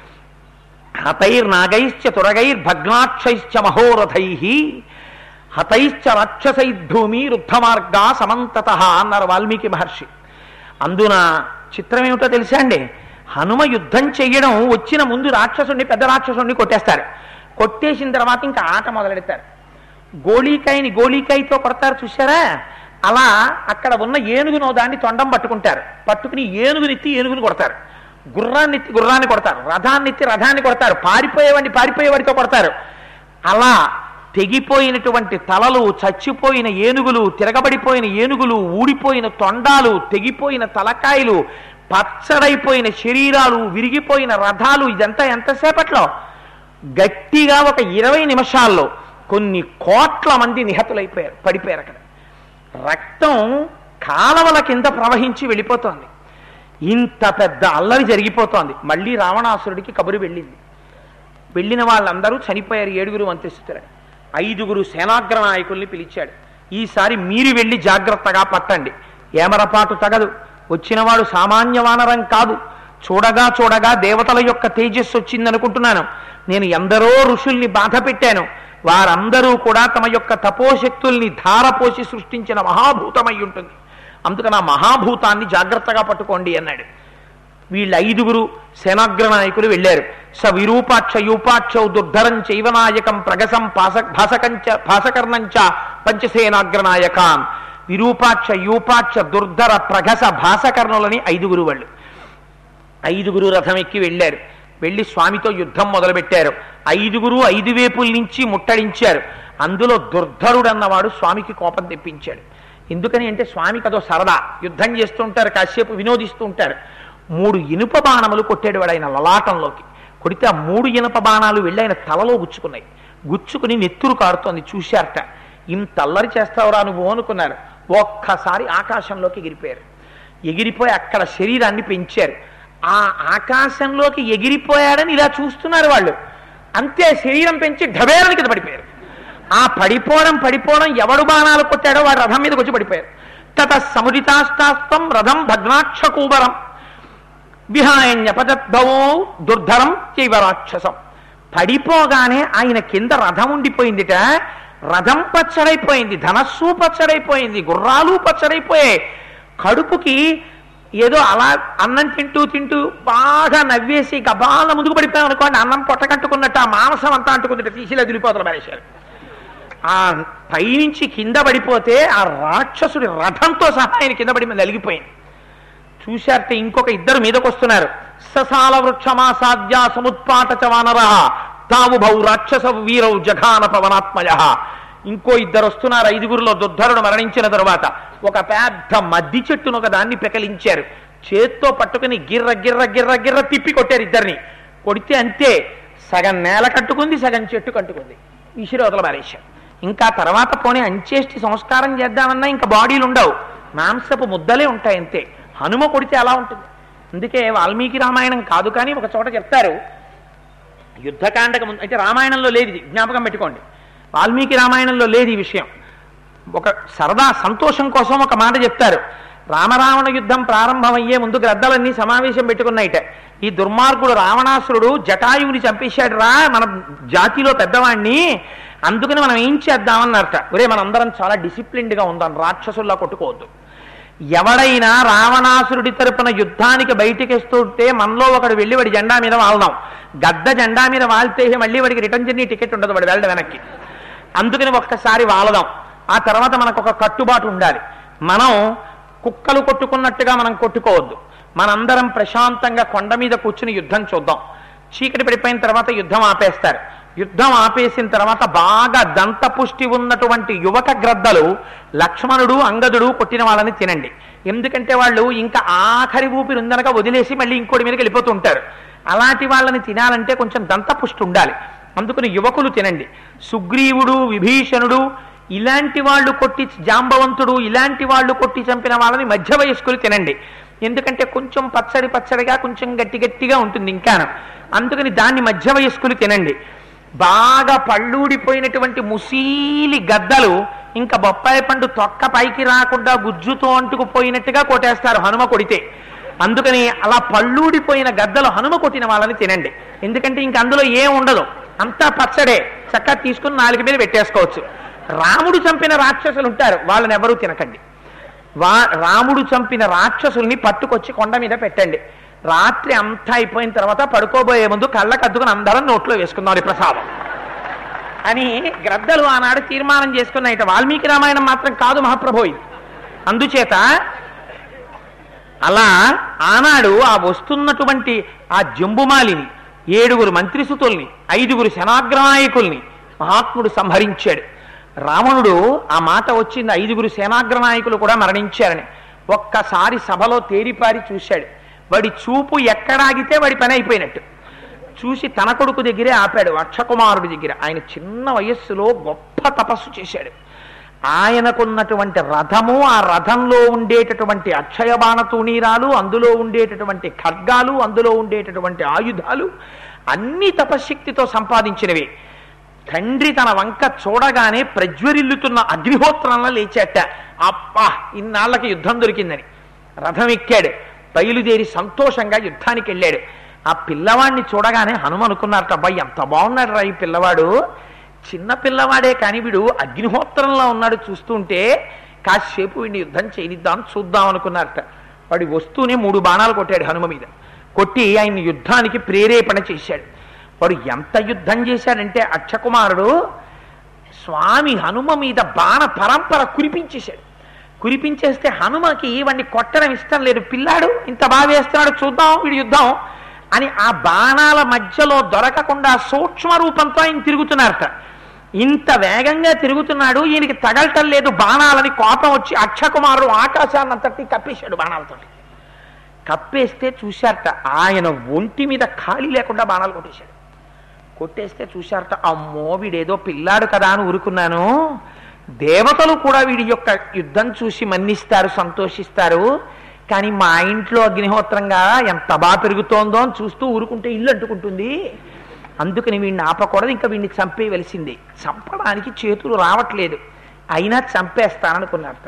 హతైర్నాగైశ్చ తురగైర్ భగ్నాక్షైశ్చ మహోరథై హతైశ్చ రాక్షసైద్ధూమి రుద్ధమార్గా సమంతత అన్నారు వాల్మీకి మహర్షి అందున చిత్రం ఏమిటో తెలుసా అండి హనుమ యుద్ధం చెయ్యడం వచ్చిన ముందు రాక్షసుడిని పెద్ద రాక్షసుడిని కొట్టేస్తారు కొట్టేసిన తర్వాత ఇంకా ఆట మొదలెడతారు గోళీకాయని గోళీకాయతో కొడతారు చూసారా అలా అక్కడ ఉన్న ఏనుగును దాన్ని తొండం పట్టుకుంటారు పట్టుకుని ఏనుగునెత్తి ఏనుగుని కొడతారు గుర్రాన్ని ఎత్తి గుర్రాన్ని కొడతారు రథాన్ని ఎత్తి రథాన్ని కొడతారు పారిపోయేవాడిని పారిపోయేవాడితో కొడతారు అలా తెగిపోయినటువంటి తలలు చచ్చిపోయిన ఏనుగులు తిరగబడిపోయిన ఏనుగులు ఊడిపోయిన తొండాలు తెగిపోయిన తలకాయలు పచ్చడైపోయిన శరీరాలు విరిగిపోయిన రథాలు ఇదంతా ఎంతసేపట్లో గట్టిగా ఒక ఇరవై నిమిషాల్లో కొన్ని కోట్ల మంది నిహతులైపోయారు పడిపోయారు అక్కడ రక్తం కాలవల కింద ప్రవహించి వెళ్ళిపోతోంది ఇంత పెద్ద అల్లరి జరిగిపోతోంది మళ్ళీ రావణాసురుడికి కబురు వెళ్ళింది వెళ్ళిన వాళ్ళందరూ చనిపోయారు ఏడుగురు మంత్రిస్తున్నారు ఐదుగురు సేనాగ్ర నాయకుల్ని పిలిచాడు ఈసారి మీరు వెళ్ళి జాగ్రత్తగా పట్టండి ఏమరపాటు తగదు వచ్చినవాడు సామాన్య వానరం కాదు చూడగా చూడగా దేవతల యొక్క తేజస్సు వచ్చిందనుకుంటున్నాను నేను ఎందరో ఋషుల్ని బాధ పెట్టాను వారందరూ కూడా తమ యొక్క తపోశక్తుల్ని ధారపోసి సృష్టించిన మహాభూతమై ఉంటుంది అందుకని ఆ మహాభూతాన్ని జాగ్రత్తగా పట్టుకోండి అన్నాడు వీళ్ళ ఐదుగురు సేనాగ్ర నాయకులు వెళ్ళారు స విరూపాక్ష యూపాక్షౌ దుర్ధరం చైవనాయకం ప్రగసం పాస భాసకంచ భాసకర్ణంచ పంచసేనాగ్ర నాయకాన్ విరూపాక్ష యూపాక్ష దుర్ధర ప్రగస భాసకర్ణులని ఐదుగురు వాళ్ళు ఐదుగురు రథం ఎక్కి వెళ్ళారు వెళ్ళి స్వామితో యుద్ధం మొదలుపెట్టారు ఐదుగురు ఐదు వేపుల నుంచి ముట్టడించారు అందులో దుర్ధరుడు అన్నవాడు స్వామికి కోపం తెప్పించాడు ఎందుకని అంటే స్వామికి అదో సరదా యుద్ధం చేస్తూ ఉంటారు కాసేపు వినోదిస్తూ ఉంటారు మూడు ఇనుప బాణములు కొట్టాడు వాడు ఆయన లలాటంలోకి కొడితే ఆ మూడు ఇనుప బాణాలు వెళ్ళి ఆయన తలలో గుచ్చుకున్నాయి గుచ్చుకుని నెత్తురు కారుతోంది చూశారట ఇంత అల్లరి చేస్తావురా నువ్వు అనుకున్నారు ఒక్కసారి ఆకాశంలోకి ఎగిరిపోయారు ఎగిరిపోయి అక్కడ శరీరాన్ని పెంచారు ఆ ఆకాశంలోకి ఎగిరిపోయాడని ఇలా చూస్తున్నారు వాళ్ళు అంతే శరీరం పెంచి ఢబేరని కింద పడిపోయారు ఆ పడిపోవడం పడిపోవడం ఎవడు బాణాలు కొట్టాడో వాడు రథం మీదకి వచ్చి పడిపోయారు తత సముదితాస్తాస్తం రథం భగ్నాక్షకూబరం విహాయన్యపదద్భవో దుర్ధరం చైవరాక్షసం పడిపోగానే ఆయన కింద రథం ఉండిపోయిందిట రథం పచ్చడైపోయింది ధనస్సు పచ్చడైపోయింది గుర్రాలు పచ్చడైపోయాయి కడుపుకి ఏదో అలా అన్నం తింటూ తింటూ బాగా నవ్వేసి గబాల ముందుకు పడిపోయాం అనుకోండి అన్నం పొట్టకట్టుకున్నట్టు ఆ మాంసం అంతా అంటుకుందిట తీసి వదిలిపోతలు పడేశారు ఆ పైనుంచి కింద పడిపోతే ఆ రాక్షసుడి రథంతో సహా ఆయన కింద పడి మీద నలిగిపోయింది చూశారట ఇంకొక ఇద్దరు మీదకి వస్తున్నారు ససాల వృక్షమాసాద్య సముత్పాట చవానర తావు భౌ రాక్షస వీరౌ జఘాన పవనాత్మయ ఇంకో ఇద్దరు వస్తున్నారు ఐదుగురులో దుర్ధరుడు మరణించిన తరువాత ఒక పెద్ద మద్ది చెట్టును ఒక దాన్ని పెకలించారు చేత్తో పట్టుకుని గిర్ర గిర్ర గిర్ర గిర్ర తిప్పి కొట్టారు ఇద్దరిని కొడితే అంతే సగం నేల కట్టుకుంది సగం చెట్టు కట్టుకుంది విసిరోతల పారేశారు ఇంకా తర్వాత పోనీ అంచేష్టి సంస్కారం చేద్దామన్నా ఇంకా బాడీలు ఉండవు మాంసపు ముద్దలే ఉంటాయి అంతే హనుమ కొడితే అలా ఉంటుంది అందుకే వాల్మీకి రామాయణం కాదు కానీ ఒక చోట చెప్తారు యుద్ధకాండకు ముందు అయితే రామాయణంలో లేదు ఇది జ్ఞాపకం పెట్టుకోండి వాల్మీకి రామాయణంలో లేదు ఈ విషయం ఒక సరదా సంతోషం కోసం ఒక మాట చెప్తారు రామరావణ యుద్ధం ప్రారంభమయ్యే ముందు గ్రద్దలన్నీ సమావేశం పెట్టుకున్నాయిట ఈ దుర్మార్గుడు రావణాసురుడు జటాయువుని చంపేశాడు రా మన జాతిలో పెద్దవాణ్ణి అందుకని మనం ఏం చేద్దామన్నారట ఒరే మనందరం చాలా డిసిప్లిన్డ్గా ఉందాం రాక్షసుల్లా కొట్టుకోవద్దు ఎవడైనా రావణాసురుడి తరపున యుద్ధానికి బయటికిస్తుంటే మనలో ఒకడు వెళ్ళి వాడి జెండా మీద వాళ్దాం గద్ద జెండా మీద వాళ్తే మళ్ళీ వాడికి రిటర్న్ జర్నీ టికెట్ ఉండదు వాడు వెళ్ళడం వెనక్కి అందుకని ఒక్కసారి వాలదాం ఆ తర్వాత మనకు ఒక కట్టుబాటు ఉండాలి మనం కుక్కలు కొట్టుకున్నట్టుగా మనం కొట్టుకోవద్దు మనందరం ప్రశాంతంగా కొండ మీద కూర్చుని యుద్ధం చూద్దాం చీకటి పడిపోయిన తర్వాత యుద్ధం ఆపేస్తారు యుద్ధం ఆపేసిన తర్వాత బాగా దంతపుష్టి ఉన్నటువంటి యువక గ్రద్దలు లక్ష్మణుడు అంగదుడు కొట్టిన వాళ్ళని తినండి ఎందుకంటే వాళ్ళు ఇంకా ఆఖరి ఊపిరి ఉందనగా వదిలేసి మళ్ళీ ఇంకోటి మీదకి వెళ్ళిపోతూ ఉంటారు అలాంటి వాళ్ళని తినాలంటే కొంచెం దంతపుష్టి ఉండాలి అందుకని యువకులు తినండి సుగ్రీవుడు విభీషణుడు ఇలాంటి వాళ్ళు కొట్టి జాంబవంతుడు ఇలాంటి వాళ్ళు కొట్టి చంపిన వాళ్ళని మధ్య వయస్కులు తినండి ఎందుకంటే కొంచెం పచ్చడి పచ్చడిగా కొంచెం గట్టి గట్టిగా ఉంటుంది ఇంకాను అందుకని దాన్ని మధ్య వయస్కులు తినండి బాగా పళ్ళూడిపోయినటువంటి ముసీలి గద్దలు ఇంకా బొప్పాయి పండు తొక్క పైకి రాకుండా గుజ్జుతో అంటుకుపోయినట్టుగా కొట్టేస్తారు హనుమ కొడితే అందుకని అలా పళ్ళూడిపోయిన గద్దలు హనుమ కొట్టిన వాళ్ళని తినండి ఎందుకంటే ఇంక అందులో ఏం ఉండదు అంతా పచ్చడే చక్కగా తీసుకుని నాలుగు మీద పెట్టేసుకోవచ్చు రాముడు చంపిన రాక్షసులు ఉంటారు వాళ్ళని ఎవరూ తినకండి వా రాముడు చంపిన రాక్షసుల్ని పట్టుకొచ్చి కొండ మీద పెట్టండి రాత్రి అంతా అయిపోయిన తర్వాత పడుకోబోయే ముందు కళ్ళకద్దుకుని అందరం నోట్లో వేసుకుందాం ఈ ప్రసాదం అని గ్రద్దలు ఆనాడు తీర్మానం చేసుకున్నాయిట వాల్మీకి రామాయణం మాత్రం కాదు మహాప్రభు ఇది అందుచేత అలా ఆనాడు ఆ వస్తున్నటువంటి ఆ జంబుమాలిని ఏడుగురు మంత్రిసుతుల్ని ఐదుగురు సేనాగ్రనాయకుల్ని మహాత్ముడు సంహరించాడు రావణుడు ఆ మాట వచ్చింది ఐదుగురు సేనాగ్రనాయకులు కూడా మరణించారని ఒక్కసారి సభలో తేరిపారి చూశాడు వాడి చూపు ఎక్కడాగితే వాడి పని అయిపోయినట్టు చూసి తన కొడుకు దగ్గరే ఆపాడు అక్షకుమారుడి దగ్గర ఆయన చిన్న వయస్సులో గొప్ప తపస్సు చేశాడు ఆయనకున్నటువంటి రథము ఆ రథంలో ఉండేటటువంటి అక్షయబాణ తూణీరాలు అందులో ఉండేటటువంటి ఖడ్గాలు అందులో ఉండేటటువంటి ఆయుధాలు అన్ని తపశ్శక్తితో సంపాదించినవి తండ్రి తన వంక చూడగానే ప్రజ్వరిల్లుతున్న అగ్నిహోత్రంలో లేచాట అప్పా ఇన్నాళ్ళకి యుద్ధం దొరికిందని రథం ఎక్కాడు బయలుదేరి సంతోషంగా యుద్ధానికి వెళ్ళాడు ఆ పిల్లవాడిని చూడగానే హనుమ అనుకున్నారట అబ్బాయి ఎంత బాగున్నాడు రా ఈ పిల్లవాడు చిన్న పిల్లవాడే కానీ వీడు అగ్నిహోత్రంలో ఉన్నాడు చూస్తుంటే కాసేపు వీడిని యుద్ధం చేయనిద్దాం చూద్దాం అనుకున్నారట వాడి వస్తూనే మూడు బాణాలు కొట్టాడు హనుమ మీద కొట్టి ఆయన యుద్ధానికి ప్రేరేపణ చేశాడు వాడు ఎంత యుద్ధం చేశాడంటే అక్షకుమారుడు స్వామి హనుమ మీద బాణ పరంపర కురిపించేశాడు కురిపించేస్తే హనుమకి వాడిని కొట్టడం ఇష్టం లేదు పిల్లాడు ఇంత బాగా వేస్తున్నాడు చూద్దాం వీడి యుద్ధం అని ఆ బాణాల మధ్యలో దొరకకుండా సూక్ష్మ రూపంతో ఆయన తిరుగుతున్నారట ఇంత వేగంగా తిరుగుతున్నాడు ఈయనకి తగలటం లేదు బాణాలని కోపం వచ్చి అక్షకుమారుడు ఆకాశాన్ని అంతటి కప్పేశాడు బాణాలతోటి కప్పేస్తే చూశారట ఆయన ఒంటి మీద ఖాళీ లేకుండా బాణాలు కొట్టేశాడు కొట్టేస్తే చూశారట అమ్మో వీడేదో పిల్లాడు కదా అని ఊరుకున్నాను దేవతలు కూడా వీడి యొక్క యుద్ధం చూసి మన్నిస్తారు సంతోషిస్తారు కానీ మా ఇంట్లో అగ్నిహోత్రంగా ఎంత బాగా పెరుగుతోందో అని చూస్తూ ఊరుకుంటే ఇల్లు అంటుకుంటుంది అందుకని వీడిని ఆపకూడదు ఇంకా వీడిని చంపేయవలసిందే చంపడానికి చేతులు రావట్లేదు అయినా చంపేస్తాననుకున్నారట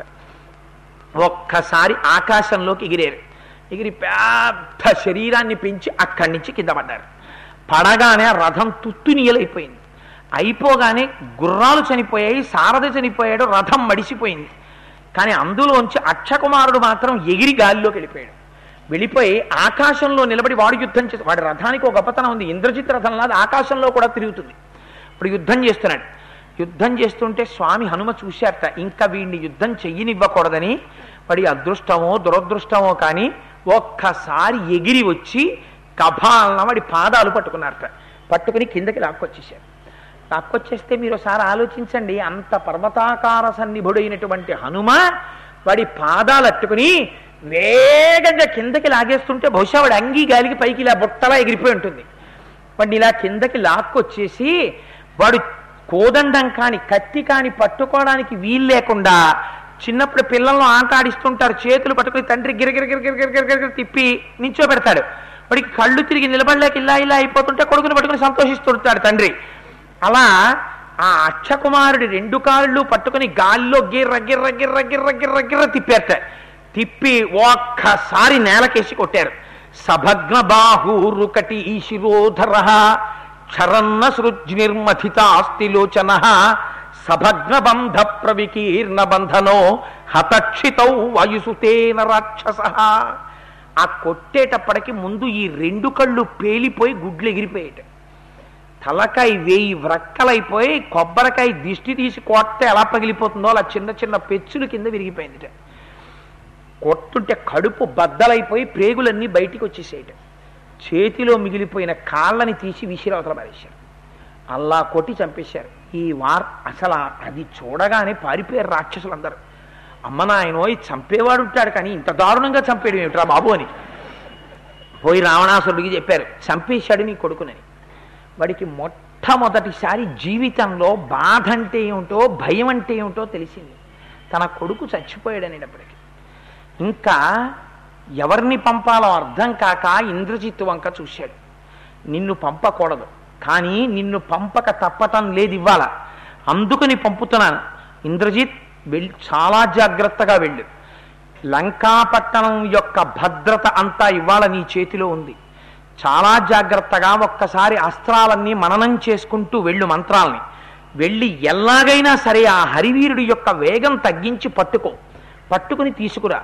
ఒక్కసారి ఆకాశంలోకి ఎగిరారు ఎగిరి పెద్ద శరీరాన్ని పెంచి అక్కడి నుంచి కింద పడ్డారు పడగానే ఆ రథం తుత్తునీయలైపోయింది అయిపోగానే గుర్రాలు చనిపోయాయి సారథ చనిపోయాడు రథం మడిసిపోయింది కానీ అందులోంచి అక్షకుమారుడు మాత్రం ఎగిరి గాలిలోకి వెళ్ళిపోయాడు వెళ్ళిపోయి ఆకాశంలో నిలబడి వాడు యుద్ధం చేసి వాడి రథానికి ఒక గొప్పతనం ఉంది ఇంద్రజిత్ రథంలాగా ఆకాశంలో కూడా తిరుగుతుంది ఇప్పుడు యుద్ధం చేస్తున్నాడు యుద్ధం చేస్తుంటే స్వామి హనుమ చూశారట ఇంకా వీడిని యుద్ధం చెయ్యనివ్వకూడదని వాడి అదృష్టమో దురదృష్టమో కానీ ఒక్కసారి ఎగిరి వచ్చి కభాలన వాడి పాదాలు పట్టుకున్నారట పట్టుకుని కిందకి లాక్కొచ్చేసారు లాక్కొచ్చేస్తే మీరు ఒకసారి ఆలోచించండి అంత పర్వతాకార సన్నిభుడైనటువంటి హనుమ వాడి పాదాలు అట్టుకుని వేగంగా కిందకి లాగేస్తుంటే బహుశా వాడి అంగీ గాలికి పైకి ఇలా బుట్టలా ఎగిరిపోయి ఉంటుంది వాడిని ఇలా కిందకి లాక్కొచ్చేసి వాడు కోదండం కాని కత్తి కాని పట్టుకోవడానికి వీలు లేకుండా చిన్నప్పుడు పిల్లలను ఆట ఆడిస్తుంటారు చేతులు పట్టుకుని తండ్రి గిరగిర గిరగిర గిరగిర గిరగిర తిప్పి నించో పెడతాడు వాడికి కళ్ళు తిరిగి నిలబడలేక ఇలా ఇలా అయిపోతుంటే కొడుకుని పట్టుకుని సంతోషిస్తుంటాడు తండ్రి అలా ఆ అక్షకుమారుడి రెండు కాళ్ళు పట్టుకుని గాల్లో గిర్ర గిర్ర గిర్ర గిర్ర గిర్ర గిర్ర తిప్పేట తిప్పి ఒక్కసారి నేలకేసి కొట్టారు సభగ్న బాహూరుకటి శిరోధర క్షరన్న సృజ్నిర్మథితాస్తిలోచన సభగ్న బంధ ప్రవికీర్ణ బంధనో హతక్షితౌ వాయుసుతేన రాక్షస ఆ కొట్టేటప్పటికి ముందు ఈ రెండు కళ్ళు పేలిపోయి గుడ్లు ఎగిరిపోయేట తలకాయ వేయి వ్రక్కలైపోయి కొబ్బరికాయ దిష్టి తీసి కొట్ట ఎలా పగిలిపోతుందో అలా చిన్న చిన్న పెచ్చులు కింద విరిగిపోయిందిట కొట్టుంటే కడుపు బద్దలైపోయి ప్రేగులన్నీ బయటికి వచ్చేసేయట చేతిలో మిగిలిపోయిన కాళ్ళని తీసి విసిరవతల పారేశారు అల్లా కొట్టి చంపేశారు ఈ వార్ అసలు ఆ- అది చూడగానే పారిపోయారు రాక్షసులందరూ అమ్మ నాయనోయ్ చంపేవాడు ఉంటాడు కానీ ఇంత దారుణంగా చంపేయడం ఏమిట్రా బాబు అని పోయి రావణాసురుడికి చెప్పారు చంపేశాడు నీ కొడుకునని వాడికి మొట్టమొదటిసారి జీవితంలో బాధ అంటే ఏమిటో భయం అంటే ఏమిటో తెలిసింది తన కొడుకు చచ్చిపోయాడనేటప్పటికి ఇంకా ఎవరిని పంపాలో అర్థం కాక ఇంద్రజిత్తు వంక చూశాడు నిన్ను పంపకూడదు కానీ నిన్ను పంపక తప్పటం లేదు ఇవ్వాల అందుకని పంపుతున్నాను ఇంద్రజిత్ వెళ్ళి చాలా జాగ్రత్తగా వెళ్ళు లంకాపట్టణం యొక్క భద్రత అంతా ఇవాళ నీ చేతిలో ఉంది చాలా జాగ్రత్తగా ఒక్కసారి అస్త్రాలన్నీ మననం చేసుకుంటూ వెళ్ళు మంత్రాల్ని వెళ్ళి ఎలాగైనా సరే ఆ హరివీరుడి యొక్క వేగం తగ్గించి పట్టుకో పట్టుకుని తీసుకురా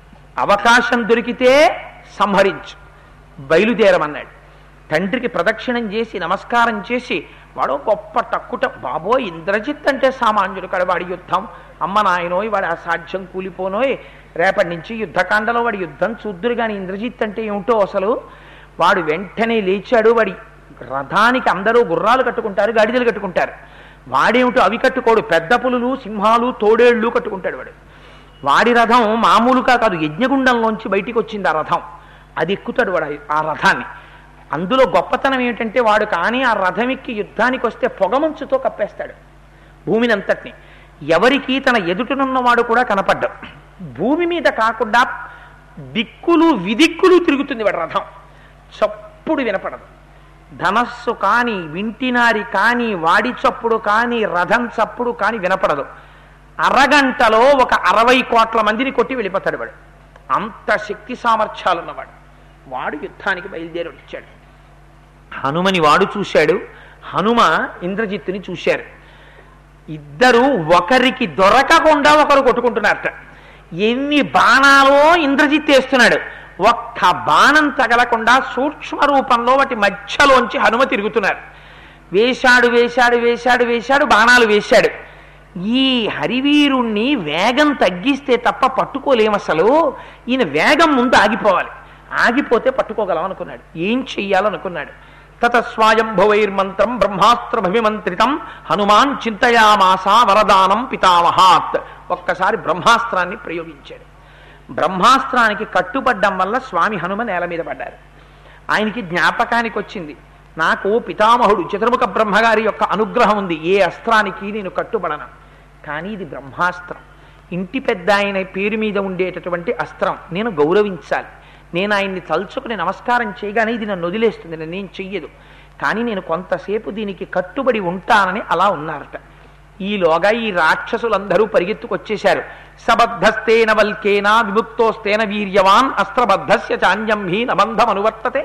అవకాశం దొరికితే సంహరించు బయలుదేరమన్నాడు తండ్రికి ప్రదక్షిణం చేసి నమస్కారం చేసి వాడు గొప్ప టక్కుట బాబో ఇంద్రజిత్ అంటే సామాన్యుడు కాడు వాడి యుద్ధం అమ్మ నాయనోయ్ వాడి అసాధ్యం కూలిపోనోయ్ రేపటి నుంచి యుద్ధకాండలో వాడి యుద్ధం చూద్దురు కానీ ఇంద్రజిత్ అంటే ఏమిటో అసలు వాడు వెంటనే లేచాడు వాడి రథానికి అందరూ గుర్రాలు కట్టుకుంటారు గాడిదలు కట్టుకుంటారు వాడేమిటో అవి కట్టుకోడు పెద్ద పులులు సింహాలు తోడేళ్ళు కట్టుకుంటాడు వాడు వాడి రథం మామూలుగా కాదు యజ్ఞగుండంలోంచి బయటికి వచ్చింది ఆ రథం అది ఎక్కుతాడు వాడు ఆ రథాన్ని అందులో గొప్పతనం ఏమిటంటే వాడు కానీ ఆ రథం ఎక్కి యుద్ధానికి వస్తే పొగమంచుతో కప్పేస్తాడు భూమిని అంతటిని ఎవరికి తన ఎదుటనున్నవాడు కూడా కనపడ్డాడు భూమి మీద కాకుండా దిక్కులు విదిక్కులు తిరుగుతుంది వాడి రథం చప్పుడు వినపడదు ధనస్సు కాని వింటినారి కాని వాడి చప్పుడు కాని రథం చప్పుడు కాని వినపడదు అరగంటలో ఒక అరవై కోట్ల మందిని కొట్టి వెళ్ళిపోతాడు వాడు అంత శక్తి సామర్థ్యాలు ఉన్నవాడు వాడు యుద్ధానికి బయలుదేరి వచ్చాడు హనుమని వాడు చూశాడు హనుమ ఇంద్రజిత్తుని చూశారు ఇద్దరు ఒకరికి దొరకకుండా ఒకరు కొట్టుకుంటున్నారట ఎన్ని బాణాలో ఇంద్రజిత్ వేస్తున్నాడు ఒక్క బాణం తగలకుండా సూక్ష్మ రూపంలో వాటి మధ్యలోంచి హనుమ తిరుగుతున్నారు వేశాడు వేశాడు వేశాడు వేశాడు బాణాలు వేశాడు ఈ హరివీరుణ్ణి వేగం తగ్గిస్తే తప్ప పట్టుకోలేం అసలు ఈయన వేగం ముందు ఆగిపోవాలి ఆగిపోతే పట్టుకోగలం అనుకున్నాడు ఏం చెయ్యాలనుకున్నాడు తత స్వాయంభవైర్మంత్రం బ్రహ్మాస్త్రభిమంత్రితం హనుమాన్ చింతయామాస వరదానం పితామహాత్ ఒక్కసారి బ్రహ్మాస్త్రాన్ని ప్రయోగించాడు బ్రహ్మాస్త్రానికి కట్టుబడ్డం వల్ల స్వామి హనుమ నేల మీద పడ్డారు ఆయనకి జ్ఞాపకానికి వచ్చింది నాకు పితామహుడు చతుర్ముఖ బ్రహ్మగారి యొక్క అనుగ్రహం ఉంది ఏ అస్త్రానికి నేను కట్టుబడను కానీ ఇది బ్రహ్మాస్త్రం ఇంటి పెద్ద ఆయన పేరు మీద ఉండేటటువంటి అస్త్రం నేను గౌరవించాలి నేను ఆయన్ని తలుచుకుని నమస్కారం చేయగానే ఇది నన్ను వదిలేస్తుంది నేను చెయ్యదు కానీ నేను కొంతసేపు దీనికి కట్టుబడి ఉంటానని అలా ఉన్నారట ఈలోగా ఈ రాక్షసులందరూ పరిగెత్తుకొచ్చేశారు సబద్ధస్తేన వల్కేన విముక్తోస్తేన వీర్యవాన్ అస్త్రబద్ధస్య చాన్యం హీ నబంధం అనువర్తతే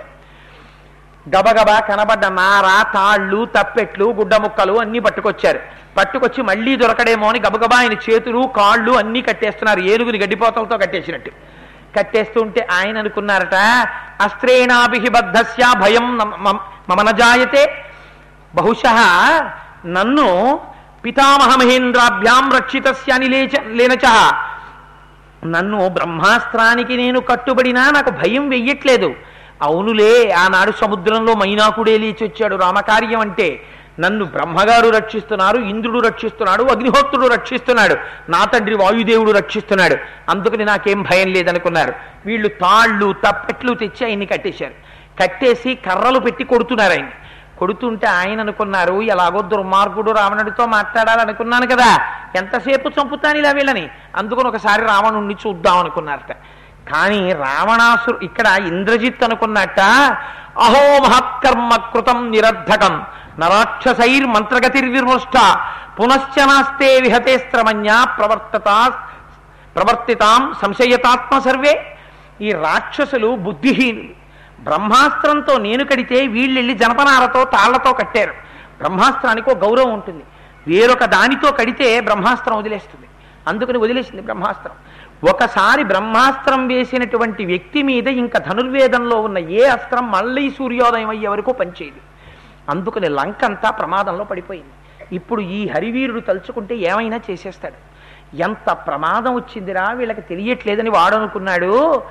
గబగబా కనబడ్డ నార తాళ్ళు తప్పెట్లు గుడ్డ ముక్కలు అన్ని పట్టుకొచ్చారు పట్టుకొచ్చి మళ్ళీ దొరకడేమో అని గబగబా ఆయన చేతులు కాళ్ళు అన్ని కట్టేస్తున్నారు ఏనుగుని గడ్డిపోతలతో కట్టేసినట్టు కట్టేస్తుంటే ఆయన అనుకున్నారట అస్త్రేణాభి బద్ధస్య భయం నమ- మమ- మమ నజాయతే బహుశ నన్ను పితామహ మహేంద్రాభ్యాం రక్షితస్య అని లేచ లేనచ నన్ను బ్రహ్మాస్త్రానికి నేను కట్టుబడినా నాకు భయం వెయ్యట్లేదు అవునులే ఆనాడు సముద్రంలో మైనాకుడే లేచి వచ్చాడు రామకార్యం అంటే నన్ను బ్రహ్మగారు రక్షిస్తున్నారు ఇంద్రుడు రక్షిస్తున్నాడు అగ్నిహోత్రుడు రక్షిస్తున్నాడు నా తండ్రి వాయుదేవుడు రక్షిస్తున్నాడు అందుకని నాకేం భయం లేదనుకున్నారు వీళ్ళు తాళ్ళు తప్పెట్లు తెచ్చి ఆయన్ని కట్టేశారు కట్టేసి కర్రలు పెట్టి కొడుతున్నారు ఆయన్ని కొడుతుంటే ఆయన అనుకున్నారు ఎలాగో దుర్మార్గుడు రావణుడితో మాట్లాడాలనుకున్నాను కదా ఎంతసేపు చంపుతాను ఇలా వీళ్ళని అందుకని ఒకసారి రావణుణ్ణి చూద్దాం అనుకున్నారట కానీ రావణాసురు ఇక్కడ ఇంద్రజిత్ అనుకున్నట్ట అహో మహత్కర్మ కృతం నిరర్ధకం నరాక్షసైర్ మంత్రగతిర్విమృష్ట పునశ్చ నాస్తే విహతేస్త్రమన్య ప్రవర్తత ప్రవర్తితాం సంశయతాత్మ సర్వే ఈ రాక్షసులు బుద్ధిహీనులు బ్రహ్మాస్త్రంతో నేను కడితే వీళ్ళెళ్ళి జనపనారతో తాళ్లతో కట్టారు బ్రహ్మాస్త్రానికి ఒక గౌరవం ఉంటుంది వేరొక దానితో కడితే బ్రహ్మాస్త్రం వదిలేస్తుంది అందుకని వదిలేసింది బ్రహ్మాస్త్రం ఒకసారి బ్రహ్మాస్త్రం వేసినటువంటి వ్యక్తి మీద ఇంకా ధనుర్వేదంలో ఉన్న ఏ అస్త్రం మళ్ళీ సూర్యోదయం అయ్యే వరకు పనిచేయదు అందుకని లంకంతా ప్రమాదంలో పడిపోయింది ఇప్పుడు ఈ హరివీరుడు తలుచుకుంటే ఏమైనా చేసేస్తాడు ఎంత ప్రమాదం వచ్చిందిరా వీళ్ళకి తెలియట్లేదని వాడు అనుకున్నాడు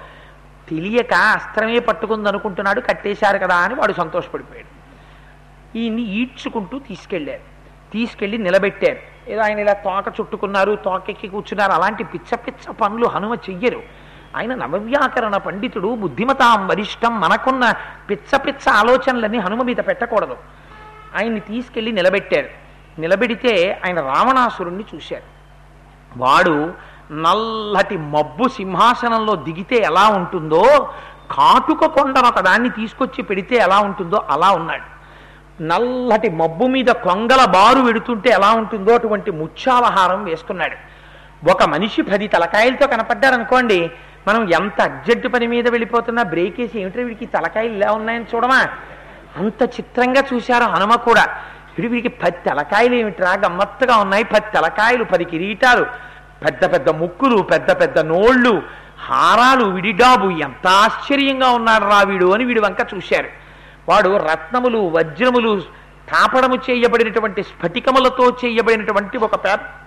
తెలియక అస్త్రమే పట్టుకుంది అనుకుంటున్నాడు కట్టేశారు కదా అని వాడు సంతోషపడిపోయాడు ఈయన్ని ఈడ్చుకుంటూ తీసుకెళ్ళారు తీసుకెళ్ళి నిలబెట్టారు ఏదో ఆయన ఇలా తోక చుట్టుకున్నారు తోకెక్కి కూర్చున్నారు అలాంటి పిచ్చ పిచ్చ పనులు హనుమ చెయ్యరు ఆయన నవవ్యాకరణ పండితుడు బుద్ధిమతాం వరిష్టం మనకున్న పిచ్చ పిచ్చ ఆలోచనలన్నీ హనుమ మీద పెట్టకూడదు ఆయన్ని తీసుకెళ్ళి నిలబెట్టారు నిలబెడితే ఆయన రావణాసురుణ్ణి చూశారు వాడు నల్లటి మబ్బు సింహాసనంలో దిగితే ఎలా ఉంటుందో కాటుక కొండను ఒక దాన్ని తీసుకొచ్చి పెడితే ఎలా ఉంటుందో అలా ఉన్నాడు నల్లటి మబ్బు మీద కొంగల బారు వెడుతుంటే ఎలా ఉంటుందో అటువంటి ముత్యాలహారం వేసుకున్నాడు ఒక మనిషి పది తలకాయలతో కనపడ్డారనుకోండి మనం ఎంత అర్జెంటు పని మీద వెళ్ళిపోతున్నా బ్రేక్ వేసి ఏమిటో వీడికి తలకాయలు ఇలా ఉన్నాయని చూడమా అంత చిత్రంగా చూశారు హనుమ కూడా వీడి వీడికి పది తలకాయలు ఏమిట్రా గమ్మత్తుగా ఉన్నాయి పది తలకాయలు పది కిరీటాలు పెద్ద పెద్ద ముక్కులు పెద్ద పెద్ద నోళ్ళు హారాలు విడిడాబు ఎంత ఆశ్చర్యంగా ఉన్నాడు రా వీడు అని వీడు వంక చూశారు వాడు రత్నములు వజ్రములు తాపడము చేయబడినటువంటి స్ఫటికములతో చేయబడినటువంటి ఒక పెద్ద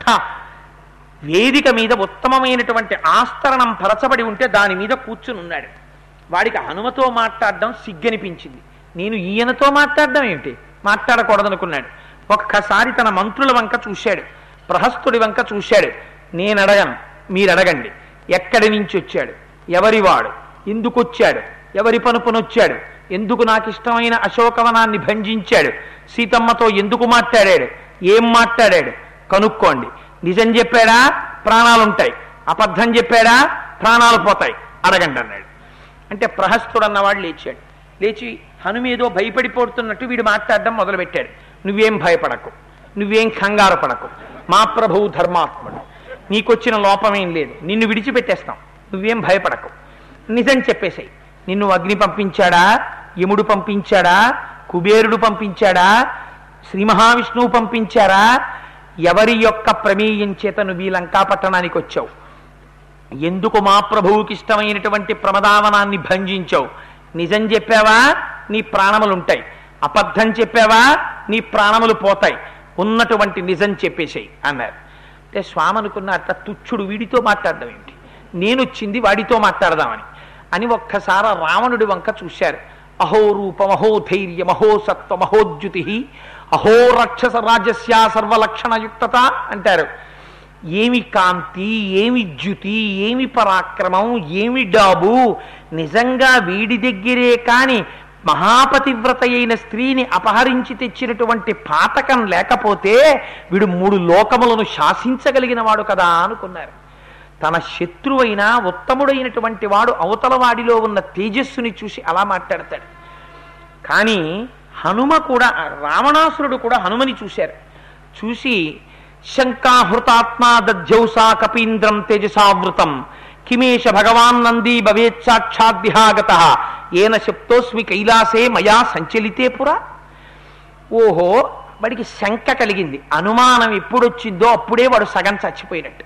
వేదిక మీద ఉత్తమమైనటువంటి ఆస్తరణం పరచబడి ఉంటే దాని మీద కూర్చుని ఉన్నాడు వాడికి హనుమతో మాట్లాడడం సిగ్గనిపించింది నేను ఈయనతో మాట్లాడడం ఏమిటి మాట్లాడకూడదనుకున్నాడు ఒక్కసారి తన మంత్రుల వంక చూశాడు ప్రహస్తుడి వంక చూశాడు నేను అడగను మీరు అడగండి ఎక్కడి నుంచి వచ్చాడు ఎవరివాడు ఎందుకు వచ్చాడు ఎవరి పనుపునొచ్చాడు ఎందుకు నాకు ఇష్టమైన అశోకవనాన్ని భంజించాడు సీతమ్మతో ఎందుకు మాట్లాడాడు ఏం మాట్లాడాడు కనుక్కోండి నిజం చెప్పాడా ప్రాణాలుంటాయి అబద్ధం చెప్పాడా ప్రాణాలు పోతాయి అడగండి అన్నాడు అంటే ప్రహస్తుడు అన్నవాడు లేచాడు లేచి హనుమేదో భయపడిపోతున్నట్టు వీడు మాట్లాడడం మొదలుపెట్టాడు నువ్వేం భయపడకు నువ్వేం కంగారు పడకు మా ప్రభువు ధర్మాత్ముడు నీకొచ్చిన లోపమేం లేదు నిన్ను విడిచిపెట్టేస్తాం నువ్వేం భయపడకు నిజం చెప్పేసాయి నిన్ను అగ్ని పంపించాడా యముడు పంపించాడా కుబేరుడు పంపించాడా శ్రీ మహావిష్ణువు పంపించారా ఎవరి యొక్క ప్రమేయం చేత నువ్వు ఈ లంకా పట్టణానికి వచ్చావు ఎందుకు మా ప్రభువుకి ఇష్టమైనటువంటి ప్రమదావనాన్ని భంజించావు నిజం చెప్పావా నీ ప్రాణములుంటాయి అబద్ధం చెప్పావా నీ ప్రాణములు పోతాయి ఉన్నటువంటి నిజం చెప్పేసేయి అన్నారు అంటే స్వామి అనుకున్నట్ట తుచ్చుడు వీడితో మాట్లాడడం ఏమిటి నేను వచ్చింది వాడితో మాట్లాడదామని అని ఒక్కసారి రావణుడి వంక చూశారు అహో రూపం అహో ధైర్యం అహో సత్వం అహోద్యుతి అహో రక్షస రాజస్య సర్వలక్షణయుక్తత అంటారు ఏమి కాంతి ఏమి జ్యుతి ఏమి పరాక్రమం ఏమి డాబు నిజంగా వీడి దగ్గరే కాని మహాపతివ్రత అయిన స్త్రీని అపహరించి తెచ్చినటువంటి పాతకం లేకపోతే వీడు మూడు లోకములను శాసించగలిగిన వాడు కదా అనుకున్నారు తన శత్రువైన ఉత్తముడైనటువంటి వాడు అవతల వాడిలో ఉన్న తేజస్సుని చూసి అలా మాట్లాడతాడు కానీ హనుమ కూడా రావణాసురుడు కూడా హనుమని చూశారు చూసి శంకాహృతాత్మా దధ్యౌసా కపీంద్రం తేజసావృతం కిమేష భగవాన్ నంది భవేత్ సాక్షాత్ విహాగత ఏన శప్తోస్మి కైలాసే మయా సంచలితే పురా ఓహో వాడికి శంక కలిగింది అనుమానం ఎప్పుడొచ్చిందో అప్పుడే వాడు సగం చచ్చిపోయినట్టు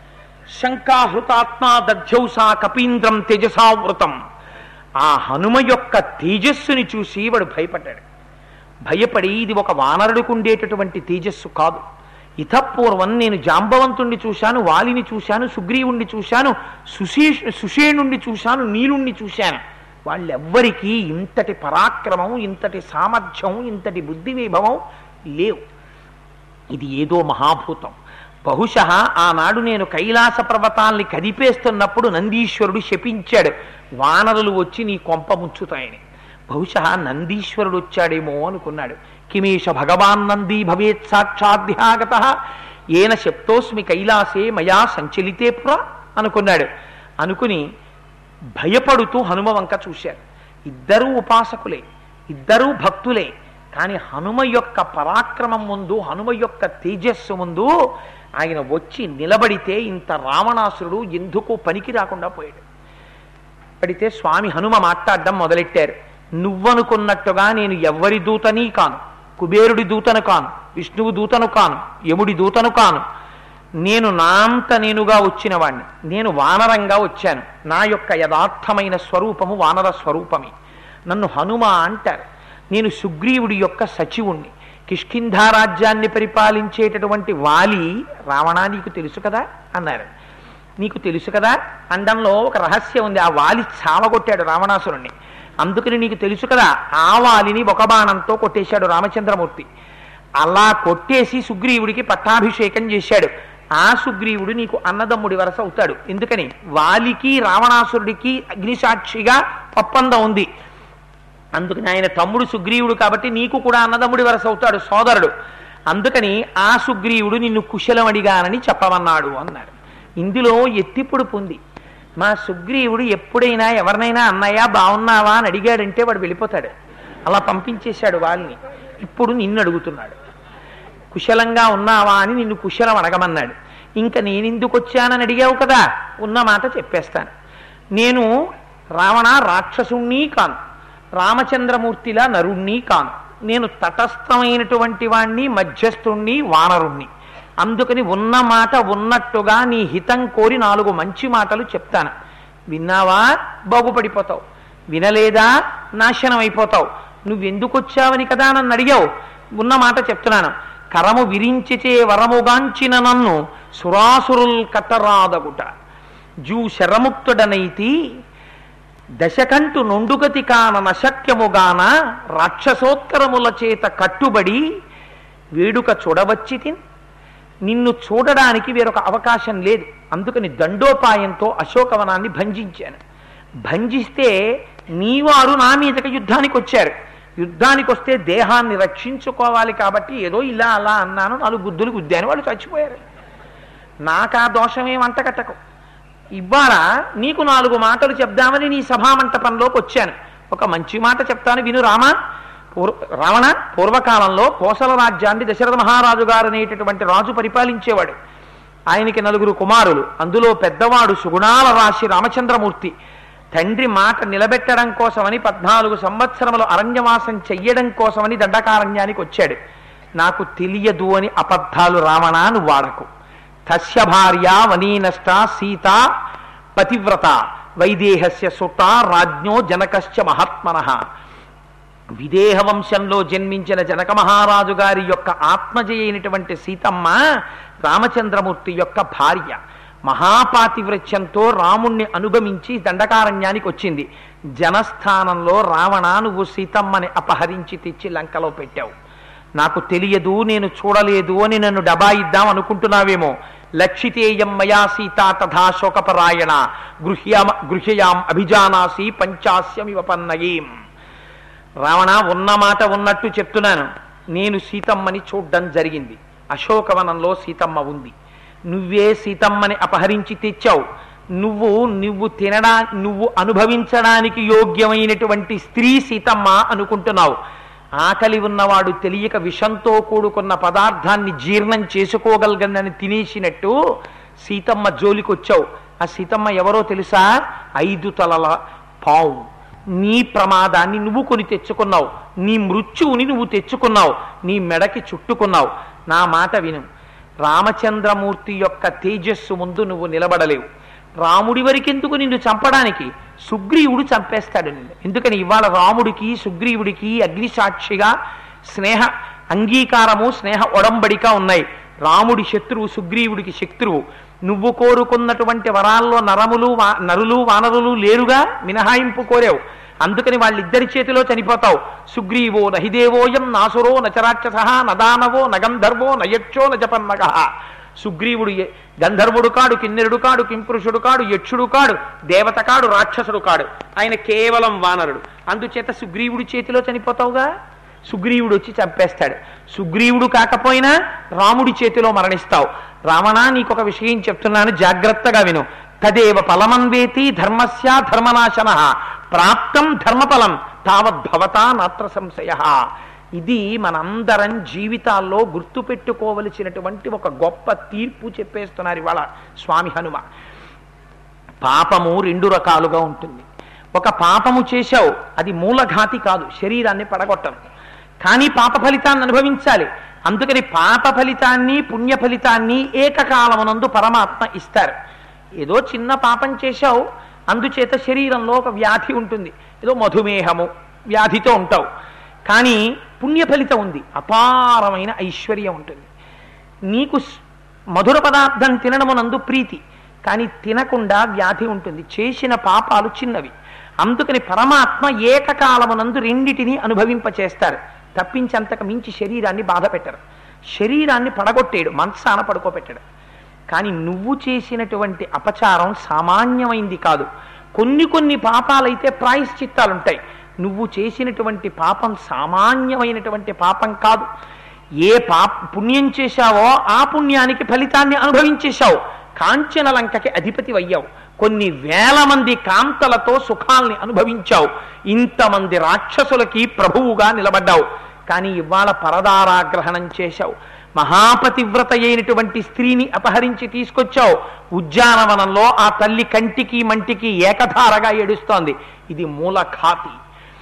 శంకాహృతాత్మా దధ్యౌసా కపీంద్రం తేజసావృతం ఆ హనుమ యొక్క తేజస్సుని చూసి వాడు భయపడ్డాడు భయపడి ఇది ఒక వానరుడికి ఉండేటటువంటి తేజస్సు కాదు ఇతపూర్వం నేను జాంబవంతుణ్ణి చూశాను వాలిని చూశాను సుగ్రీవుణ్ణి చూశాను సుశీ సుషేణుణ్ణి చూశాను నీలుణ్ణి చూశాను వాళ్ళెవ్వరికీ ఇంతటి పరాక్రమం ఇంతటి సామర్థ్యం ఇంతటి బుద్ధి వైభవం లేవు ఇది ఏదో మహాభూతం బహుశ ఆనాడు నేను కైలాస పర్వతాల్ని కదిపేస్తున్నప్పుడు నందీశ్వరుడు శపించాడు వానరులు వచ్చి నీ కొంప ముంచుతాయని బహుశా నందీశ్వరుడు వచ్చాడేమో అనుకున్నాడు కిమేష భగవాన్ నందీ భవేత్ సాక్షాధ్యాగత ఏన శప్తోస్మి కైలాసే మయా సంచలితే పుర అనుకున్నాడు అనుకుని భయపడుతూ హనుమ వంక చూశారు ఇద్దరూ ఉపాసకులే ఇద్దరూ భక్తులే కానీ హనుమ యొక్క పరాక్రమం ముందు హనుమ యొక్క తేజస్సు ముందు ఆయన వచ్చి నిలబడితే ఇంత రావణాసురుడు ఎందుకు పనికి రాకుండా పోయాడు పడితే స్వామి హనుమ మాట్లాడడం మొదలెట్టారు నువ్వనుకున్నట్టుగా నేను ఎవ్వరి దూతని కాను కుబేరుడి దూతను కాను విష్ణువు దూతను కాను యముడి దూతను కాను నేను నాంత నేనుగా వచ్చిన వాణ్ణి నేను వానరంగా వచ్చాను నా యొక్క యథార్థమైన స్వరూపము వానర స్వరూపమే నన్ను హనుమ అంటారు నేను సుగ్రీవుడి యొక్క సచివుణ్ణి కిష్కింధా రాజ్యాన్ని పరిపాలించేటటువంటి వాలి రావణా నీకు తెలుసు కదా అన్నారు నీకు తెలుసు కదా అండంలో ఒక రహస్యం ఉంది ఆ వాలి చావగొట్టాడు రావణాసురుణ్ణి అందుకని నీకు తెలుసు కదా ఆ వాలిని ఒక బాణంతో కొట్టేశాడు రామచంద్రమూర్తి అలా కొట్టేసి సుగ్రీవుడికి పట్టాభిషేకం చేశాడు ఆ సుగ్రీవుడు నీకు అన్నదమ్ముడి వరస అవుతాడు ఎందుకని వాలికి రావణాసురుడికి అగ్నిసాక్షిగా ఒప్పందం ఉంది అందుకని ఆయన తమ్ముడు సుగ్రీవుడు కాబట్టి నీకు కూడా అన్నదమ్ముడి వరస అవుతాడు సోదరుడు అందుకని ఆ సుగ్రీవుడు నిన్ను కుశలం అడిగానని చెప్పమన్నాడు అన్నాడు ఇందులో ఎత్తిప్పుడు పొంది మా సుగ్రీవుడు ఎప్పుడైనా ఎవరినైనా అన్నయ్య బాగున్నావా అని అడిగాడంటే వాడు వెళ్ళిపోతాడు అలా పంపించేశాడు వాళ్ళని ఇప్పుడు నిన్ను అడుగుతున్నాడు కుశలంగా ఉన్నావా అని నిన్ను కుశలం అడగమన్నాడు ఇంకా నేనెందుకు వచ్చానని అడిగావు కదా ఉన్న మాట చెప్పేస్తాను నేను రావణ రాక్షసుణ్ణి కాను రామచంద్రమూర్తిలా నరుణ్ణి కాను నేను తటస్థమైనటువంటి వాణ్ణి మధ్యస్థుణ్ణి వానరుణ్ణి అందుకని ఉన్న మాట ఉన్నట్టుగా నీ హితం కోరి నాలుగు మంచి మాటలు చెప్తాను విన్నావా బాగుపడిపోతావు వినలేదా నాశనం అయిపోతావు నువ్వెందుకు వచ్చావని కదా నన్ను అడిగావు ఉన్న మాట చెప్తున్నాను కరము విరించిచే వరముగాంచిన నన్ను సురాసురుల్ కట్టరాదగుట జూ శరముక్తుడనైతి దశకంటు నొండుగతి కాన నశక్యముగాన రాక్షసోత్తరముల చేత కట్టుబడి వేడుక చూడవచ్చితి నిన్ను చూడడానికి వేరొక అవకాశం లేదు అందుకని దండోపాయంతో అశోకవనాన్ని భంజించాను భంజిస్తే నీవారు నా మీదకి యుద్ధానికి వచ్చారు యుద్ధానికి వస్తే దేహాన్ని రక్షించుకోవాలి కాబట్టి ఏదో ఇలా అలా అన్నాను నాలుగు బుద్ధులు గుద్దాను వాళ్ళు చచ్చిపోయారు నాకు ఆ దోషమేం అంటకట్టకు ఇవాళ నీకు నాలుగు మాటలు చెప్దామని నీ సభామంటపంలోకి వచ్చాను ఒక మంచి మాట చెప్తాను విను రామా పూర్వ రావణ పూర్వకాలంలో కోసల రాజ్యాన్ని దశరథ మహారాజు గారు అనేటటువంటి రాజు పరిపాలించేవాడు ఆయనకి నలుగురు కుమారులు అందులో పెద్దవాడు సుగుణాల రాశి రామచంద్రమూర్తి తండ్రి మాట నిలబెట్టడం కోసమని పద్నాలుగు సంవత్సరములు అరణ్యవాసం చెయ్యడం కోసమని దండకారణ్యానికి వచ్చాడు నాకు తెలియదు అని అబద్ధాలు రావణా నువ్వు వాడకు తస్య భార్య వనీనష్ట సీత పతివ్రత వైదేహస్య సుత రాజ్ఞో జనకశ్చ మహాత్మన విదేహ వంశంలో జన్మించిన జనక మహారాజు గారి యొక్క ఆత్మజ అయినటువంటి సీతమ్మ రామచంద్రమూర్తి యొక్క భార్య మహాపాతివ్రత్యంతో రాముణ్ణి అనుగమించి దండకారణ్యానికి వచ్చింది జనస్థానంలో రావణ నువ్వు సీతమ్మని అపహరించి తెచ్చి లంకలో పెట్టావు నాకు తెలియదు నేను చూడలేదు అని నన్ను డబాయిద్దాం అనుకుంటున్నావేమో లక్షితేయం మయా సీత తథా శోకపరాయణ గృహ్యామ గృహ్యయాం అభిజానాసి పంచాస్యమివ పన్నయీం రావణ ఉన్న మాట ఉన్నట్టు చెప్తున్నాను నేను సీతమ్మని చూడ్డం జరిగింది అశోకవనంలో సీతమ్మ ఉంది నువ్వే సీతమ్మని అపహరించి తెచ్చావు నువ్వు నువ్వు తినడా నువ్వు అనుభవించడానికి యోగ్యమైనటువంటి స్త్రీ సీతమ్మ అనుకుంటున్నావు ఆకలి ఉన్నవాడు తెలియక విషంతో కూడుకున్న పదార్థాన్ని జీర్ణం చేసుకోగలగనని తినేసినట్టు సీతమ్మ జోలికొచ్చావు ఆ సీతమ్మ ఎవరో తెలుసా ఐదు తలల పావు నీ ప్రమాదాన్ని నువ్వు కొని తెచ్చుకున్నావు నీ మృత్యువుని నువ్వు తెచ్చుకున్నావు నీ మెడకి చుట్టుకున్నావు నా మాట విను రామచంద్రమూర్తి యొక్క తేజస్సు ముందు నువ్వు నిలబడలేవు రాముడి వరకెందుకు నిన్ను చంపడానికి సుగ్రీవుడు చంపేస్తాడు నిన్ను ఎందుకని ఇవాళ రాముడికి సుగ్రీవుడికి అగ్నిసాక్షిగా స్నేహ అంగీకారము స్నేహ ఒడంబడిక ఉన్నాయి రాముడి శత్రువు సుగ్రీవుడికి శత్రువు నువ్వు కోరుకున్నటువంటి వరాల్లో నరములు వా- నరులు వానరులు లేరుగా మినహాయింపు కోరావు అందుకని వాళ్ళిద్దరి చేతిలో చనిపోతావు సుగ్రీవో నహిదేవోయం నాసురో నచరాక్షస నదానవో నగంధర్వో నయక్షో నజపన్మగ సుగ్రీవుడు ఎ- గంధర్వుడు కాడు కిన్నెరుడు కాడు కింపురుషుడు కాడు యక్షుడు కాడు దేవత కాడు రాక్షసుడు కాడు ఆయన కేవలం వానరుడు అందుచేత సుగ్రీవుడి చేతిలో చనిపోతావుగా సుగ్రీవుడు వచ్చి చంపేస్తాడు సుగ్రీవుడు కాకపోయినా రాముడి చేతిలో మరణిస్తావు రావణ నీకు ఒక విషయం చెప్తున్నాను జాగ్రత్తగా విను తదేవ ఫలమన్వేతి ధర్మస్య ధర్మనాశన ప్రాప్తం ధర్మఫలం తావద్భవతా నాత్ర సంశయ ఇది మనందరం జీవితాల్లో గుర్తుపెట్టుకోవలసినటువంటి ఒక గొప్ప తీర్పు చెప్పేస్తున్నారు ఇవాళ స్వామి హనుమ పాపము రెండు రకాలుగా ఉంటుంది ఒక పాపము చేశావు అది మూలఘాతి కాదు శరీరాన్ని పడగొట్టం కానీ పాప ఫలితాన్ని అనుభవించాలి అందుకని పాప ఫలితాన్ని పుణ్య ఫలితాన్ని ఏకకాలమునందు పరమాత్మ ఇస్తారు ఏదో చిన్న పాపం చేశావు అందుచేత శరీరంలో ఒక వ్యాధి ఉంటుంది ఏదో మధుమేహము వ్యాధితో ఉంటావు కానీ పుణ్య ఫలితం ఉంది అపారమైన ఐశ్వర్యం ఉంటుంది నీకు స్- మధుర పదార్థం తినడమునందు ప్రీతి కానీ తినకుండా వ్యాధి ఉంటుంది చేసిన పాపాలు చిన్నవి అందుకని పరమాత్మ ఏకకాలమునందు రెండిటిని అనుభవింపచేస్తారు తప్పించంతకు మించి శరీరాన్ని బాధ పెట్టరు శరీరాన్ని పడగొట్టేడు మనసాన పడుకోబెట్టడు కానీ నువ్వు చేసినటువంటి అపచారం సామాన్యమైంది కాదు కొన్ని కొన్ని పాపాలైతే ప్రాయశ్చిత్తాలుంటాయి నువ్వు చేసినటువంటి పాపం సామాన్యమైనటువంటి పాపం కాదు ఏ పాప పుణ్యం చేశావో ఆ పుణ్యానికి ఫలితాన్ని అనుభవించేశావు కాంచన లంకకి అధిపతి అయ్యావు కొన్ని వేల మంది కాంతలతో సుఖాల్ని అనుభవించావు ఇంతమంది రాక్షసులకి ప్రభువుగా నిలబడ్డావు కానీ ఇవాళ పరదారాగ్రహణం చేశావు మహాపతివ్రత అయినటువంటి స్త్రీని అపహరించి తీసుకొచ్చావు ఉద్యానవనంలో ఆ తల్లి కంటికి మంటికి ఏకధారగా ఏడుస్తోంది ఇది మూలఖాతి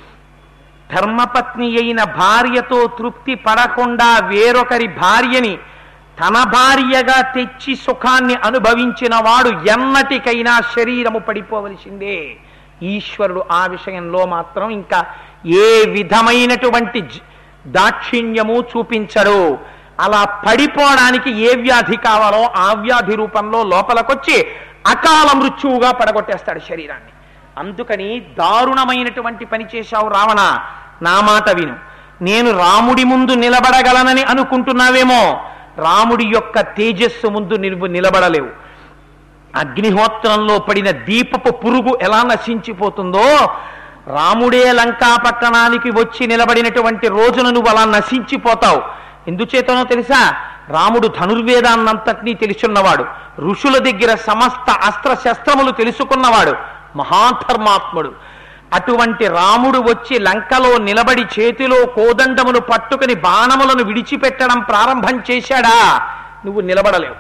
ధర్మపత్ని అయిన భార్యతో తృప్తి పడకుండా వేరొకరి భార్యని తన భార్యగా తెచ్చి సుఖాన్ని అనుభవించిన వాడు ఎన్నటికైనా శరీరము పడిపోవలసిందే ఈశ్వరుడు ఆ విషయంలో మాత్రం ఇంకా ఏ విధమైనటువంటి జ- దాక్షిణ్యము చూపించడు అలా పడిపోవడానికి ఏ వ్యాధి కావాలో ఆ వ్యాధి రూపంలో లోపలికొచ్చి అకాల మృత్యువుగా పడగొట్టేస్తాడు శరీరాన్ని అందుకని దారుణమైనటువంటి పని చేశావు రావణ నా మాట విను నేను రాముడి ముందు నిలబడగలనని అనుకుంటున్నావేమో రాముడి యొక్క తేజస్సు ముందు నిలువ నిలబడలేవు అగ్నిహోత్రంలో పడిన దీపపు పురుగు ఎలా నశించిపోతుందో రాముడే లంకా పట్టణానికి వచ్చి నిలబడినటువంటి రోజున నువ్వు అలా నశించిపోతావు ఎందుచేతనో తెలుసా రాముడు ధనుర్వేదాన్నంతటినీ తెలుసున్నవాడు ఋషుల దగ్గర సమస్త అస్త్ర శస్త్రములు తెలుసుకున్నవాడు మహాధర్మాత్ముడు అటువంటి రాముడు వచ్చి లంకలో నిలబడి చేతిలో కోదండమును పట్టుకుని బాణములను విడిచిపెట్టడం ప్రారంభం చేశాడా నువ్వు నిలబడలేవు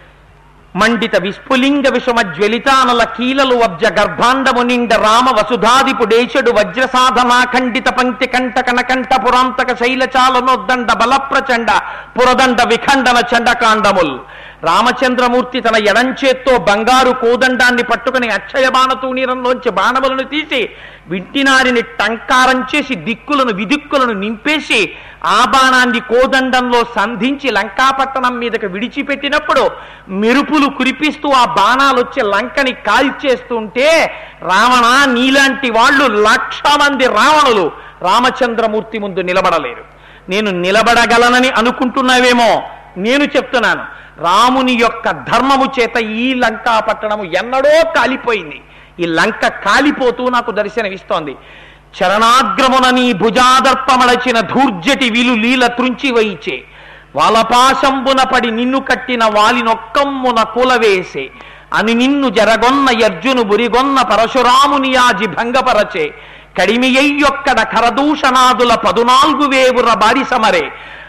మండిత విస్ఫులింగ విషమ జ్వలితానల కీలలు వబ్జ గర్భాండము నిండ రామ వసుధాదిపుడేశడు వజ్ర సాధనా ఖండిత పంక్తి కంట కనకంఠ పురాంతక శైలచాలనొద్దండ బలప్రచండ పురదండ విఖండన చండకాండముల్ రామచంద్రమూర్తి తన ఎడంచేత్తో బంగారు కోదండాన్ని పట్టుకుని అక్షయ బాణతూనీరంలోంచి బాణములను తీసి వింటినారిని టంకారం చేసి దిక్కులను విదిక్కులను నింపేసి ఆ బాణాన్ని కోదండంలో సంధించి లంకాపట్టణం మీదకి విడిచిపెట్టినప్పుడు మెరుపులు కురిపిస్తూ ఆ బాణాలు వచ్చి లంకని కాల్చేస్తుంటే రావణ నీలాంటి వాళ్ళు లక్ష మంది రావణులు రామచంద్రమూర్తి ముందు నిలబడలేరు నేను నిలబడగలనని అనుకుంటున్నావేమో నేను చెప్తున్నాను రాముని యొక్క ధర్మము చేత ఈ లంకా పట్టణము ఎన్నడో కాలిపోయింది ఈ లంక కాలిపోతూ నాకు దర్శనమిస్తోంది చరణాగ్రమున నీ భుజాదర్పమడచిన ధూర్జటి విలు లీల త్రుంచి వైచే వలపాశంబున పడి నిన్ను కట్టిన వాలినొక్కమ్మున కులవేసే అని నిన్ను జరగొన్న యర్జును బురిగొన్న పరశురాముని యాజి భంగపరచే కడిమియొక్కడ కరదూషణాదుల పదునాలుగు వేవుర బారి సమరే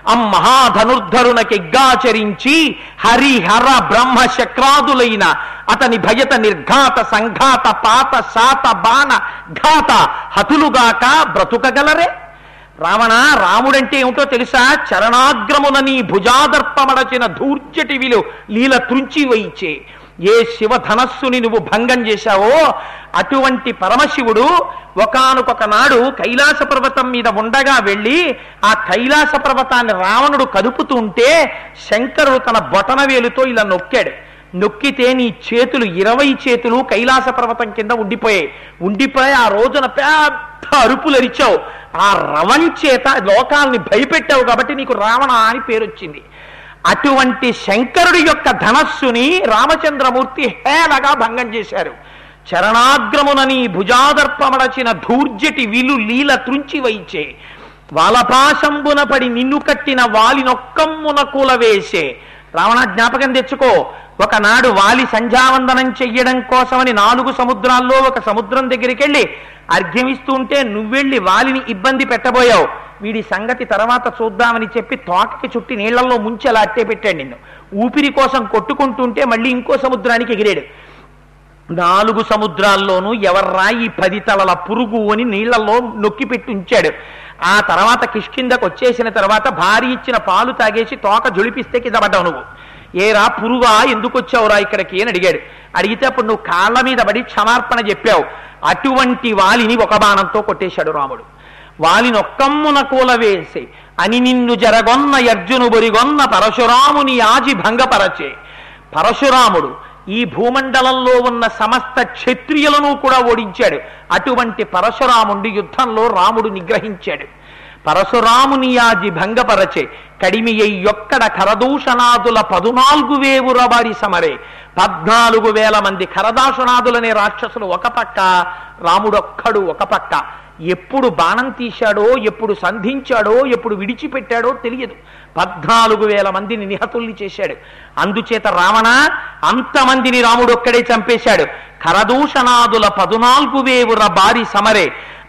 అమ్మహాధనుర్ధరునకెగ్గాచరించి హరిహర బ్రహ్మ శక్రాదులైన అతని భయత నిర్ఘాత సంఘాత పాత శాత బాణ ఘాత హతులుగాక బ్రతుకగలరే రావణ రాముడంటే ఏమిటో తెలుసా చరణాగ్రమున నీ భుజాదర్పమడచిన ధూర్జటి విలు లీల త్రుంచి వైచే ఏ శివధనస్సుని నువ్వు భంగం చేశావో అటువంటి పరమశివుడు ఒకానొక నాడు కైలాస పర్వతం మీద ఉండగా వెళ్ళి ఆ కైలాస పర్వతాన్ని రావణుడు కదుపుతూ ఉంటే శంకరుడు తన బొటన వేలుతో ఇలా నొక్కాడు నొక్కితే నీ చేతులు ఇరవై చేతులు కైలాస పర్వతం కింద ఉండిపోయాయి ఉండిపోయి ఆ రోజున పెద్ద అరుపులు అరిచావు ఆ రవం చేత లోకాల్ని భయపెట్టావు కాబట్టి నీకు రావణ అని పేరు వచ్చింది అటువంటి శంకరుడి యొక్క ధనస్సుని రామచంద్రమూర్తి హేళగా భంగం చేశారు చరణాగ్రమునని భుజాదర్పమడచిన ధూర్జటి విలు లీల త్రుంచి వైచే వాలపాశంబున పడి నిన్ను కట్టిన వాలినొక్కమ్మున కూలవేసే రావణ జ్ఞాపకం తెచ్చుకో ఒకనాడు వాలి సంధ్యావందనం చెయ్యడం కోసమని నాలుగు సముద్రాల్లో ఒక సముద్రం దగ్గరికి వెళ్ళి అర్ఘ్యమిస్తూ ఉంటే నువ్వెళ్ళి వాలిని ఇబ్బంది పెట్టబోయావు వీడి సంగతి తర్వాత చూద్దామని చెప్పి తోకకి చుట్టి నీళ్లలో ముంచి అలా అట్టే పెట్టాడు నిన్ను ఊపిరి కోసం కొట్టుకుంటుంటే మళ్ళీ ఇంకో సముద్రానికి ఎగిరాడు నాలుగు సముద్రాల్లోనూ ఎవర్రా ఈ పది తలల పురుగు అని నీళ్లలో నొక్కి పెట్టి ఉంచాడు ఆ తర్వాత కిష్కిందకు వచ్చేసిన తర్వాత భార్య ఇచ్చిన పాలు తాగేసి తోక జొలిపిస్తే కింద పడ్డావు నువ్వు ఏరా పురుగా ఎందుకు వచ్చావురా ఇక్కడికి అని అడిగాడు అడిగితే అప్పుడు నువ్వు కాళ్ళ మీద పడి క్షమార్పణ చెప్పావు అటువంటి వాలిని ఒక బాణంతో కొట్టేశాడు రాముడు వాలిని ఒక్కమ్మున కూలవేసి అని నిన్ను జరగొన్న అర్జును బొరిగొన్న పరశురాముని యాజి భంగపరచే పరశురాముడు ఈ భూమండలంలో ఉన్న సమస్త క్షత్రియులను కూడా ఓడించాడు అటువంటి పరశురాముడి యుద్ధంలో రాముడు నిగ్రహించాడు పరశురాముని యాజి భంగపరచే కడిమియ్యొక్కడ కరదూషణాదుల పదునాలుగు వేవుర వారి సమరే పద్నాలుగు వేల మంది కరదాషణాదులనే రాక్షసులు ఒక పక్క రాముడొక్కడు ఒక పక్క ఎప్పుడు బాణం తీశాడో ఎప్పుడు సంధించాడో ఎప్పుడు విడిచిపెట్టాడో తెలియదు పద్నాలుగు వేల మందిని నిహతుల్ని చేశాడు అందుచేత రావణ అంతమందిని రాముడు ఒక్కడే చంపేశాడు కరదూషణాదుల పదునాలుగు వేవుర బారి సమరే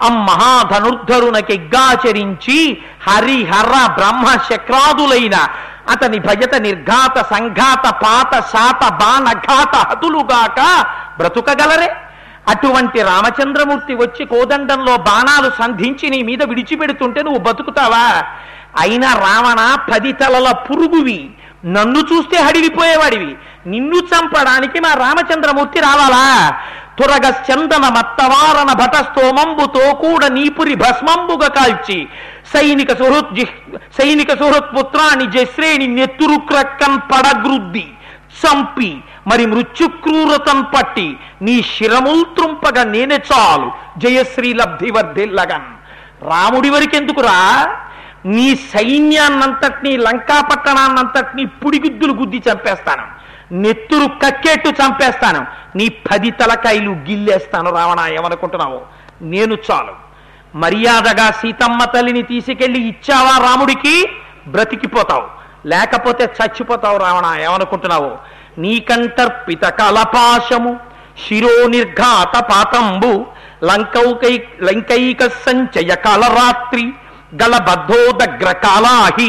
అమ్మహాధనుర్ధరునకెగ్గాచరించి హరిహర బ్రహ్మ శక్రాదులైన అతని భజత నిర్ఘాత సంఘాత పాత శాత బాణఘాత హతులుగాక బ్రతుకగలరే అటువంటి రామచంద్రమూర్తి వచ్చి కోదండంలో బాణాలు సంధించి నీ మీద విడిచిపెడుతుంటే నువ్వు బతుకుతావా అయినా రావణ పది తలల పురుగువి నన్ను చూస్తే హడిలిపోయేవాడివి నిన్ను చంపడానికి మా రామచంద్రమూర్తి రావాలా తురగ చందన మత్తవారణ భటస్తోమంబుతో కూడా నీపురి భస్మంబుగా కాల్చి సైనిక సుహృత్ జిహ్- సైనిక సుహృత్ పుత్రాన్ని జశ్రేణి నెత్తురు క్రక్కన్ పడగ్రుద్ది చంపి మరి మృత్యుక్రూరతం పట్టి నీ శిరముల్ త్రుంపగా నేనే చాలు జయశ్రీ లబ్ధి వర్ధిల్లగన్ రాముడి వరకెందుకురా నీ సైన్యాన్నంతటినీ లంకా పట్టణాన్నంతటినీ పుడిగుద్దులు గుద్ది చంపేస్తాను నెత్తురు కక్కెట్టు చంపేస్తాను నీ పది తలకాయలు గిల్లేస్తాను రావణ ఏమనుకుంటున్నావు నేను చాలు మర్యాదగా సీతమ్మ తల్లిని తీసుకెళ్లి ఇచ్చావా రాముడికి బ్రతికిపోతావు లేకపోతే చచ్చిపోతావు రావణ ఏమనుకుంటున్నావు నీకంటర్పిత కలపాశము శిరో నిర్ఘాత పాతంబు లంకౌకై లంకైక సంచయ కాలరాత్రి గలబద్ధోదగ్ర కాలాహి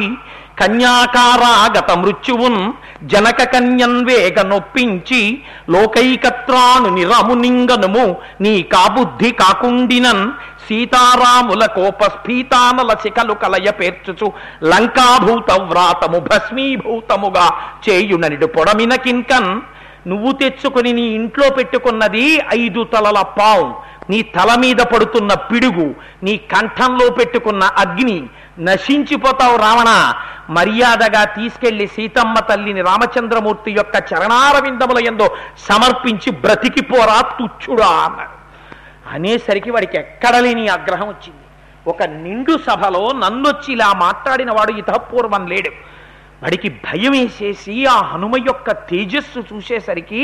కన్యాకారాగత మృత్యువున్ జనక కన్యన్ వేగ నొప్పించి లోకైకత్రాను నిరమునింగనుము నీ కాబుద్ధి కాకుండినన్ సీతారాముల కోపస్ఫీతానల శిఖలు కలయ పేర్చుచు లంకాభూత వ్రాతము భస్మీభూతముగా చేయుననిడు పొడమిన కింకన్ నువ్వు తెచ్చుకుని నీ ఇంట్లో పెట్టుకున్నది ఐదు తలల పావు నీ తల మీద పడుతున్న పిడుగు నీ కంఠంలో పెట్టుకున్న అగ్ని నశించిపోతావు రావణ మర్యాదగా తీసుకెళ్లి సీతమ్మ తల్లిని రామచంద్రమూర్తి యొక్క చరణారవిందముల ఎందో సమర్పించి బ్రతికిపోరా తుచ్చుడా అన్నాడు అనేసరికి వాడికి ఎక్కడ లేని ఆగ్రహం వచ్చింది ఒక నిండు సభలో నన్నొచ్చి ఇలా మాట్లాడిన వాడు ఇతపూర్వం లేడు వాడికి భయం వేసేసి ఆ హనుమ యొక్క తేజస్సు చూసేసరికి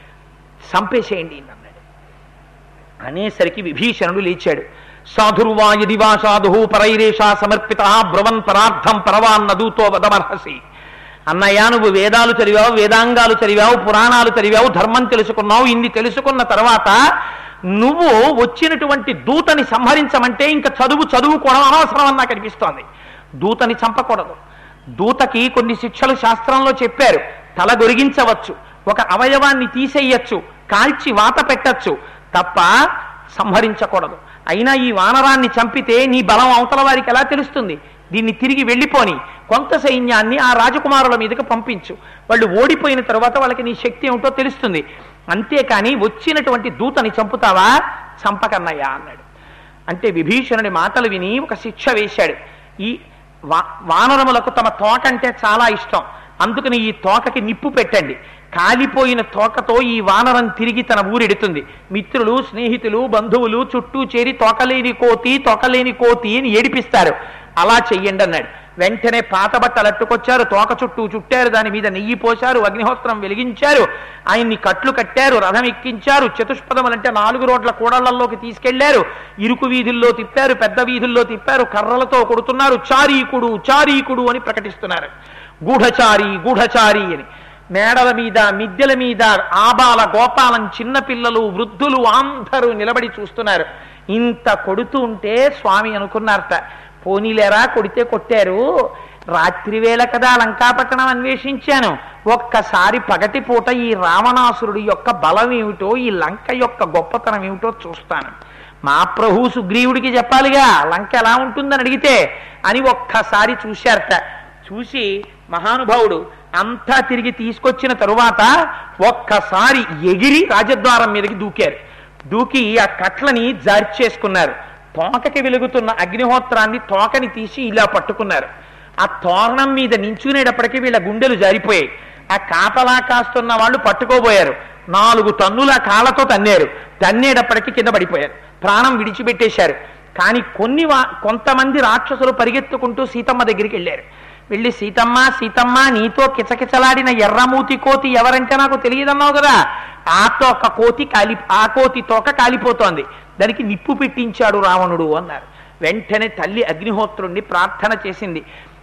సంపేసేయండి అన్నాడు అనేసరికి విభీషణుడు లేచాడు సాధుర్వా యది వా సాధు పరైరేషా సమర్పిత బ్రువన్ పరార్థం పరవాన్న దూతో వదమర్హసి అన్నయ్య నువ్వు వేదాలు చదివావు వేదాంగాలు చదివావు పురాణాలు చదివావు ధర్మం తెలుసుకున్నావు ఇన్ని తెలుసుకున్న తర్వాత నువ్వు వచ్చినటువంటి దూతని సంహరించమంటే ఇంకా చదువు చదువుకోవడం అనవసరం అని నాకు అనిపిస్తోంది దూతని చంపకూడదు దూతకి కొన్ని శిక్షలు శాస్త్రంలో చెప్పారు తల గొరిగించవచ్చు ఒక అవయవాన్ని తీసేయచ్చు కాల్చి వాత పెట్టచ్చు తప్ప సంహరించకూడదు అయినా ఈ వానరాన్ని చంపితే నీ బలం అవతల వారికి ఎలా తెలుస్తుంది దీన్ని తిరిగి వెళ్ళిపోని కొంత సైన్యాన్ని ఆ రాజకుమారుల మీదకి పంపించు వాళ్ళు ఓడిపోయిన తర్వాత వాళ్ళకి నీ శక్తి ఏమిటో తెలుస్తుంది అంతేకాని వచ్చినటువంటి దూతని చంపుతావా చంపకన్నయ్యా అన్నాడు అంటే విభీషణుడి మాటలు విని ఒక శిక్ష వేశాడు ఈ వా వానరములకు తమ తోక అంటే చాలా ఇష్టం అందుకని ఈ తోకకి నిప్పు పెట్టండి కాలిపోయిన తోకతో ఈ వానరం తిరిగి తన ఊరెడుతుంది మిత్రులు స్నేహితులు బంధువులు చుట్టూ చేరి తోకలేని కోతి తోకలేని కోతి అని ఏడిపిస్తారు అలా చెయ్యండి అన్నాడు వెంటనే పాత బట్టలు అట్టుకొచ్చారు తోక చుట్టూ చుట్టారు దాని మీద నెయ్యి పోశారు అగ్నిహోత్రం వెలిగించారు ఆయన్ని కట్లు కట్టారు రథం ఎక్కించారు చతుష్పదములంటే నాలుగు రోడ్ల కూడళ్లలోకి తీసుకెళ్లారు ఇరుకు వీధుల్లో తిప్పారు పెద్ద వీధుల్లో తిప్పారు కర్రలతో కొడుతున్నారు చారీకుడు చారీకుడు అని ప్రకటిస్తున్నారు గూఢచారి గూఢచారి అని మేడల మీద మిద్దెల మీద ఆబాల గోపాలం చిన్నపిల్లలు వృద్ధులు అందరూ నిలబడి చూస్తున్నారు ఇంత కొడుతూ ఉంటే స్వామి అనుకున్నారట పోనీలేరా కొడితే కొట్టారు రాత్రి వేళ కదా లంకాపట్టణం అన్వేషించాను ఒక్కసారి పగటిపూట ఈ రావణాసురుడి యొక్క బలం ఏమిటో ఈ లంక యొక్క గొప్పతనం ఏమిటో చూస్తాను మా ప్రభు సుగ్రీవుడికి చెప్పాలిగా లంక ఎలా ఉంటుందని అడిగితే అని ఒక్కసారి చూశారట చూసి మహానుభావుడు అంతా తిరిగి తీసుకొచ్చిన తరువాత ఒక్కసారి ఎగిరి రాజద్వారం మీదకి దూకారు దూకి ఆ కట్లని జార్చేసుకున్నారు తోకకి వెలుగుతున్న అగ్నిహోత్రాన్ని తోకని తీసి ఇలా పట్టుకున్నారు ఆ తోరణం మీద నించునేటప్పటికీ వీళ్ళ గుండెలు జారిపోయాయి ఆ కాపలా కాస్తున్న వాళ్ళు పట్టుకోబోయారు నాలుగు తన్నుల కాళ్ళతో తన్నారు తన్నేటప్పటికీ కింద పడిపోయారు ప్రాణం విడిచిపెట్టేశారు కానీ కొన్ని వా- కొంతమంది రాక్షసులు పరిగెత్తుకుంటూ సీతమ్మ దగ్గరికి వెళ్ళారు వెళ్ళి సీతమ్మ సీతమ్మ నీతో కిచకిచలాడిన ఎర్రమూతి కోతి ఎవరంటే నాకు తెలియదన్నావు కదా ఆ తోక కోతి కాలి ఆ కోతి తోక కాలిపోతోంది దానికి నిప్పు పెట్టించాడు రావణుడు అన్నారు వెంటనే తల్లి అగ్నిహోత్రుణ్ణి ప్రార్థన చేసింది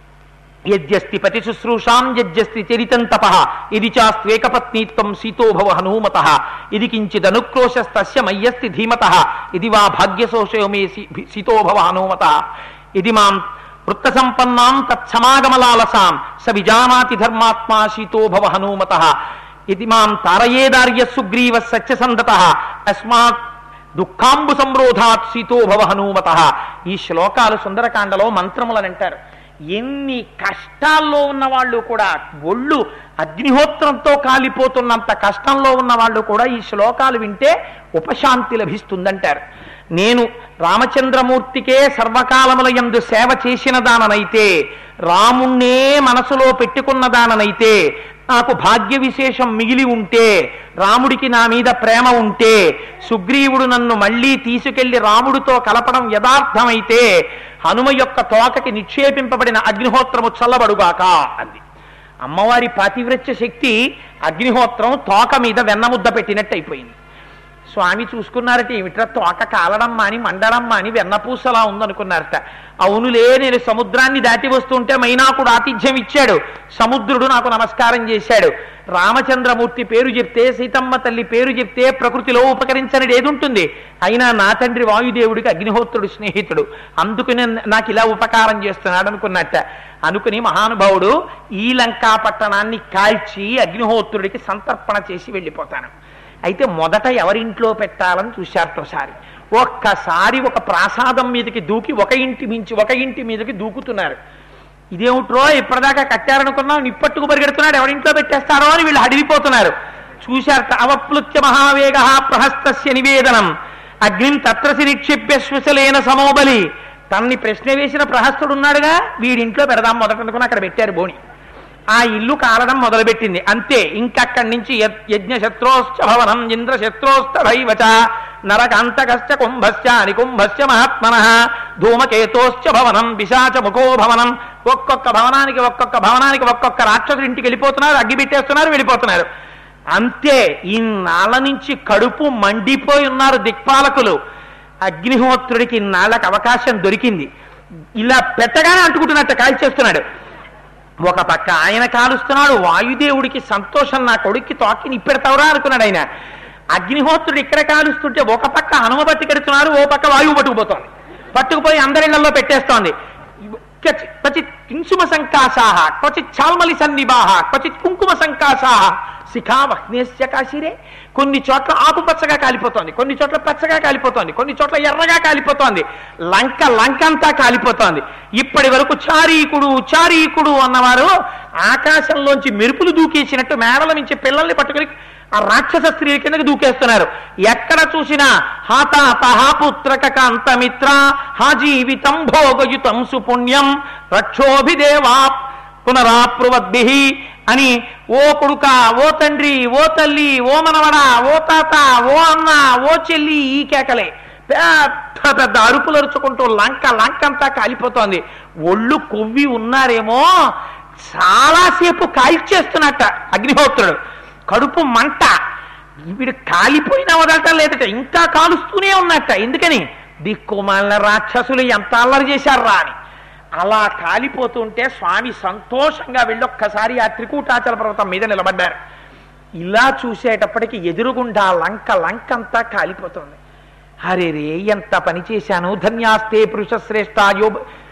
యజ్జస్తి పతి శుశ్రూషాం యజ్జస్తి చరితం తప ఇది చాస్త్వేకపత్నీత్వం సీతోభవ హనుమత ఇది కించిదనుక్రోశస్తస్య మయ్యస్తి ధీమత ఇది వా భాగ్యశోషయో మే సీ- సీతోభవ హనుమత ఇది మాం వృత్త సంపన్నాం తత్సమాగమలాలసాం స విజానాతి ధర్మాత్మా సీతోభవ హనుమత ఇది మాం తారయేదార్య సుగ్రీవ సత్యసంధత అస్మాత్ దుఃఖాంబు సంరోధాత్ సీతోభవ హనుమత ఈ శ్లోకాలు సుందరకాండలో మంత్రములని అంటారు ఎన్ని కష్టాల్లో ఉన్న వాళ్ళు కూడా ఒళ్ళు అగ్నిహోత్రంతో కాలిపోతున్నంత కష్టంలో ఉన్న వాళ్ళు కూడా ఈ శ్లోకాలు వింటే ఉపశాంతి లభిస్తుందంటారు నేను రామచంద్రమూర్తికే సర్వకాలముల యందు సేవ చేసిన దాననైతే రాముణ్ణే మనసులో పెట్టుకున్న దాననైతే నాకు భాగ్య విశేషం మిగిలి ఉంటే రాముడికి నా మీద ప్రేమ ఉంటే సుగ్రీవుడు నన్ను మళ్ళీ తీసుకెళ్లి రాముడితో కలపడం యథార్థమైతే హనుమ యొక్క తోకకి నిక్షేపింపబడిన అగ్నిహోత్రము చల్లబడుగాక అంది అమ్మవారి పాతివ్రత్య శక్తి అగ్నిహోత్రం తోక మీద వెన్నముద్ద పెట్టినట్టు అయిపోయింది స్వామి చూసుకున్నారట ఏమిట్రా తోక కాలడం మాని మండడం మాని వెన్నపూసలా ఉందనుకున్నారట అవునులే నేను సముద్రాన్ని దాటి వస్తుంటే మైనాకుడు ఆతిథ్యం ఇచ్చాడు సముద్రుడు నాకు నమస్కారం చేశాడు రామచంద్రమూర్తి పేరు చెప్తే సీతమ్మ తల్లి పేరు చెప్తే ప్రకృతిలో ఉపకరించనిది ఏది ఉంటుంది అయినా నా తండ్రి వాయుదేవుడికి అగ్నిహోత్రుడు స్నేహితుడు అందుకనే నాకు ఇలా ఉపకారం చేస్తున్నాడు అనుకున్నట్ట అనుకుని మహానుభావుడు ఈ లంకా పట్టణాన్ని కాల్చి అగ్నిహోత్రుడికి సంతర్పణ చేసి వెళ్ళిపోతాను అయితే మొదట ఎవరింట్లో పెట్టాలని చూశారటోసారి ఒక్కసారి ఒక ప్రాసాదం మీదకి దూకి ఒక ఇంటి మించి ఒక ఇంటి మీదకి దూకుతున్నారు ఇదేమిట్రో ఇప్పటిదాకా కట్టారనుకున్నాం నిప్పట్టుకు పరిగెడుతున్నాడు ఎవరింట్లో పెట్టేస్తారో అని వీళ్ళు అడిగిపోతున్నారు చూశారట అవప్లుత్య మహావేగ ప్రహస్తస్య నివేదనం అగ్నిం తత్రసి నిక్షిప్య శ్వసలేన సమోబలి తన్ని ప్రశ్న వేసిన ప్రహస్తుడు ఉన్నాడుగా వీడింట్లో పెడదాం మొదట అనుకుని అక్కడ పెట్టారు బోని ఆ ఇల్లు కాలడం మొదలుపెట్టింది అంతే ఇంకక్కడి నుంచి యత్- యజ్ఞ శత్రోశ్చ భవనం ఇంద్ర శత్రోశ్చ భైవచ నరకాంతకశ్చ కుంభశ్చ నికుంభశ్చ మహాత్మన ధూమకేతోశ్చ భవనం పిశాచ ముఖో భవనం ఒక్కొక్క భవనానికి ఒక్కొక్క భవనానికి ఒక్కొక్క రాక్షసుడి ఇంటికి వెళ్ళిపోతున్నారు అగ్గి పెట్టేస్తున్నారు వెళ్ళిపోతున్నారు అంతే ఈ నాళ్ళ నుంచి కడుపు మండిపోయి ఉన్నారు దిక్పాలకులు అగ్నిహోత్రుడికి నాళ్ళకి అవకాశం దొరికింది ఇలా పెట్టగానే అంటుకుంటున్నట్టు కాల్చేస్తున్నాడు ఒక పక్క ఆయన కాలుస్తున్నాడు వాయుదేవుడికి సంతోషం నా కొడుక్కి తోకి నిప్పెడతావురా అనుకున్నాడు ఆయన అగ్నిహోత్రుడు ఇక్కడ కాలుస్తుంటే ఒక పక్క హనుమ పట్టుకెడుతున్నారు ఓ పక్క వాయువు పట్టుకుపోతోంది పట్టుకుపోయి అందరిళ్లలో పెట్టేస్తోంది క్వచి- క్వచిత్ కింసుమ సంకాశాహ క్వచిత్ చాల్మలి సన్నిభాహ క్వచిత్ కుంకుమ సంకాశాహ శిఖా వహ్నేశ్య కాశీరే కొన్ని చోట్ల ఆకుపచ్చగా కాలిపోతోంది కొన్ని చోట్ల పచ్చగా కాలిపోతోంది కొన్ని చోట్ల ఎర్రగా కాలిపోతోంది లంక లంక అంతా కాలిపోతోంది ఇప్పటి వరకు చారీకుడు చారీకుడు అన్నవారు ఆకాశంలోంచి మెరుపులు దూకేసినట్టు మేడల నుంచి పిల్లల్ని పట్టుకుని ఆ రాక్షస స్త్రీల కిందకి దూకేస్తున్నారు ఎక్కడ చూసినా హాతాత పుత్రక కాంతమిత్ర హా జీవితం భోగయుతం సుపుణ్యం రక్షోభిదేవా పునరాప్రువద్భి అని ఓ కొడుక ఓ తండ్రి ఓ తల్లి ఓ మనవడ ఓ తాత ఓ అన్న ఓ చెల్లి ఈ కేకలే పెద్ద పెద్ద అరుపులు అరుచుకుంటూ లంక లంక అంతా కాలిపోతోంది ఒళ్ళు కొవ్వి ఉన్నారేమో చాలాసేపు కాల్చేస్తున్నట్ట అగ్నిహోత్రుడు కడుపు మంట వీడు కాలిపోయినా వదలటం లేదట ఇంకా కాలుస్తూనే ఉన్నట్ట ఎందుకని దిక్కుమాలిన రాక్షసులు ఎంత అల్లరి చేశారా అని అలా కాలిపోతుంటే స్వామి సంతోషంగా వెళ్ళి ఒక్కసారి ఆ త్రికూటాచల పర్వతం మీద నిలబడ్డారు ఇలా చూసేటప్పటికి ఎదురుగుండా లంక లంక అంతా కాలిపోతుంది హరే రే ఎంత పని చేశాను ధన్యాస్తే పురుషశ్రేష్ఠ యో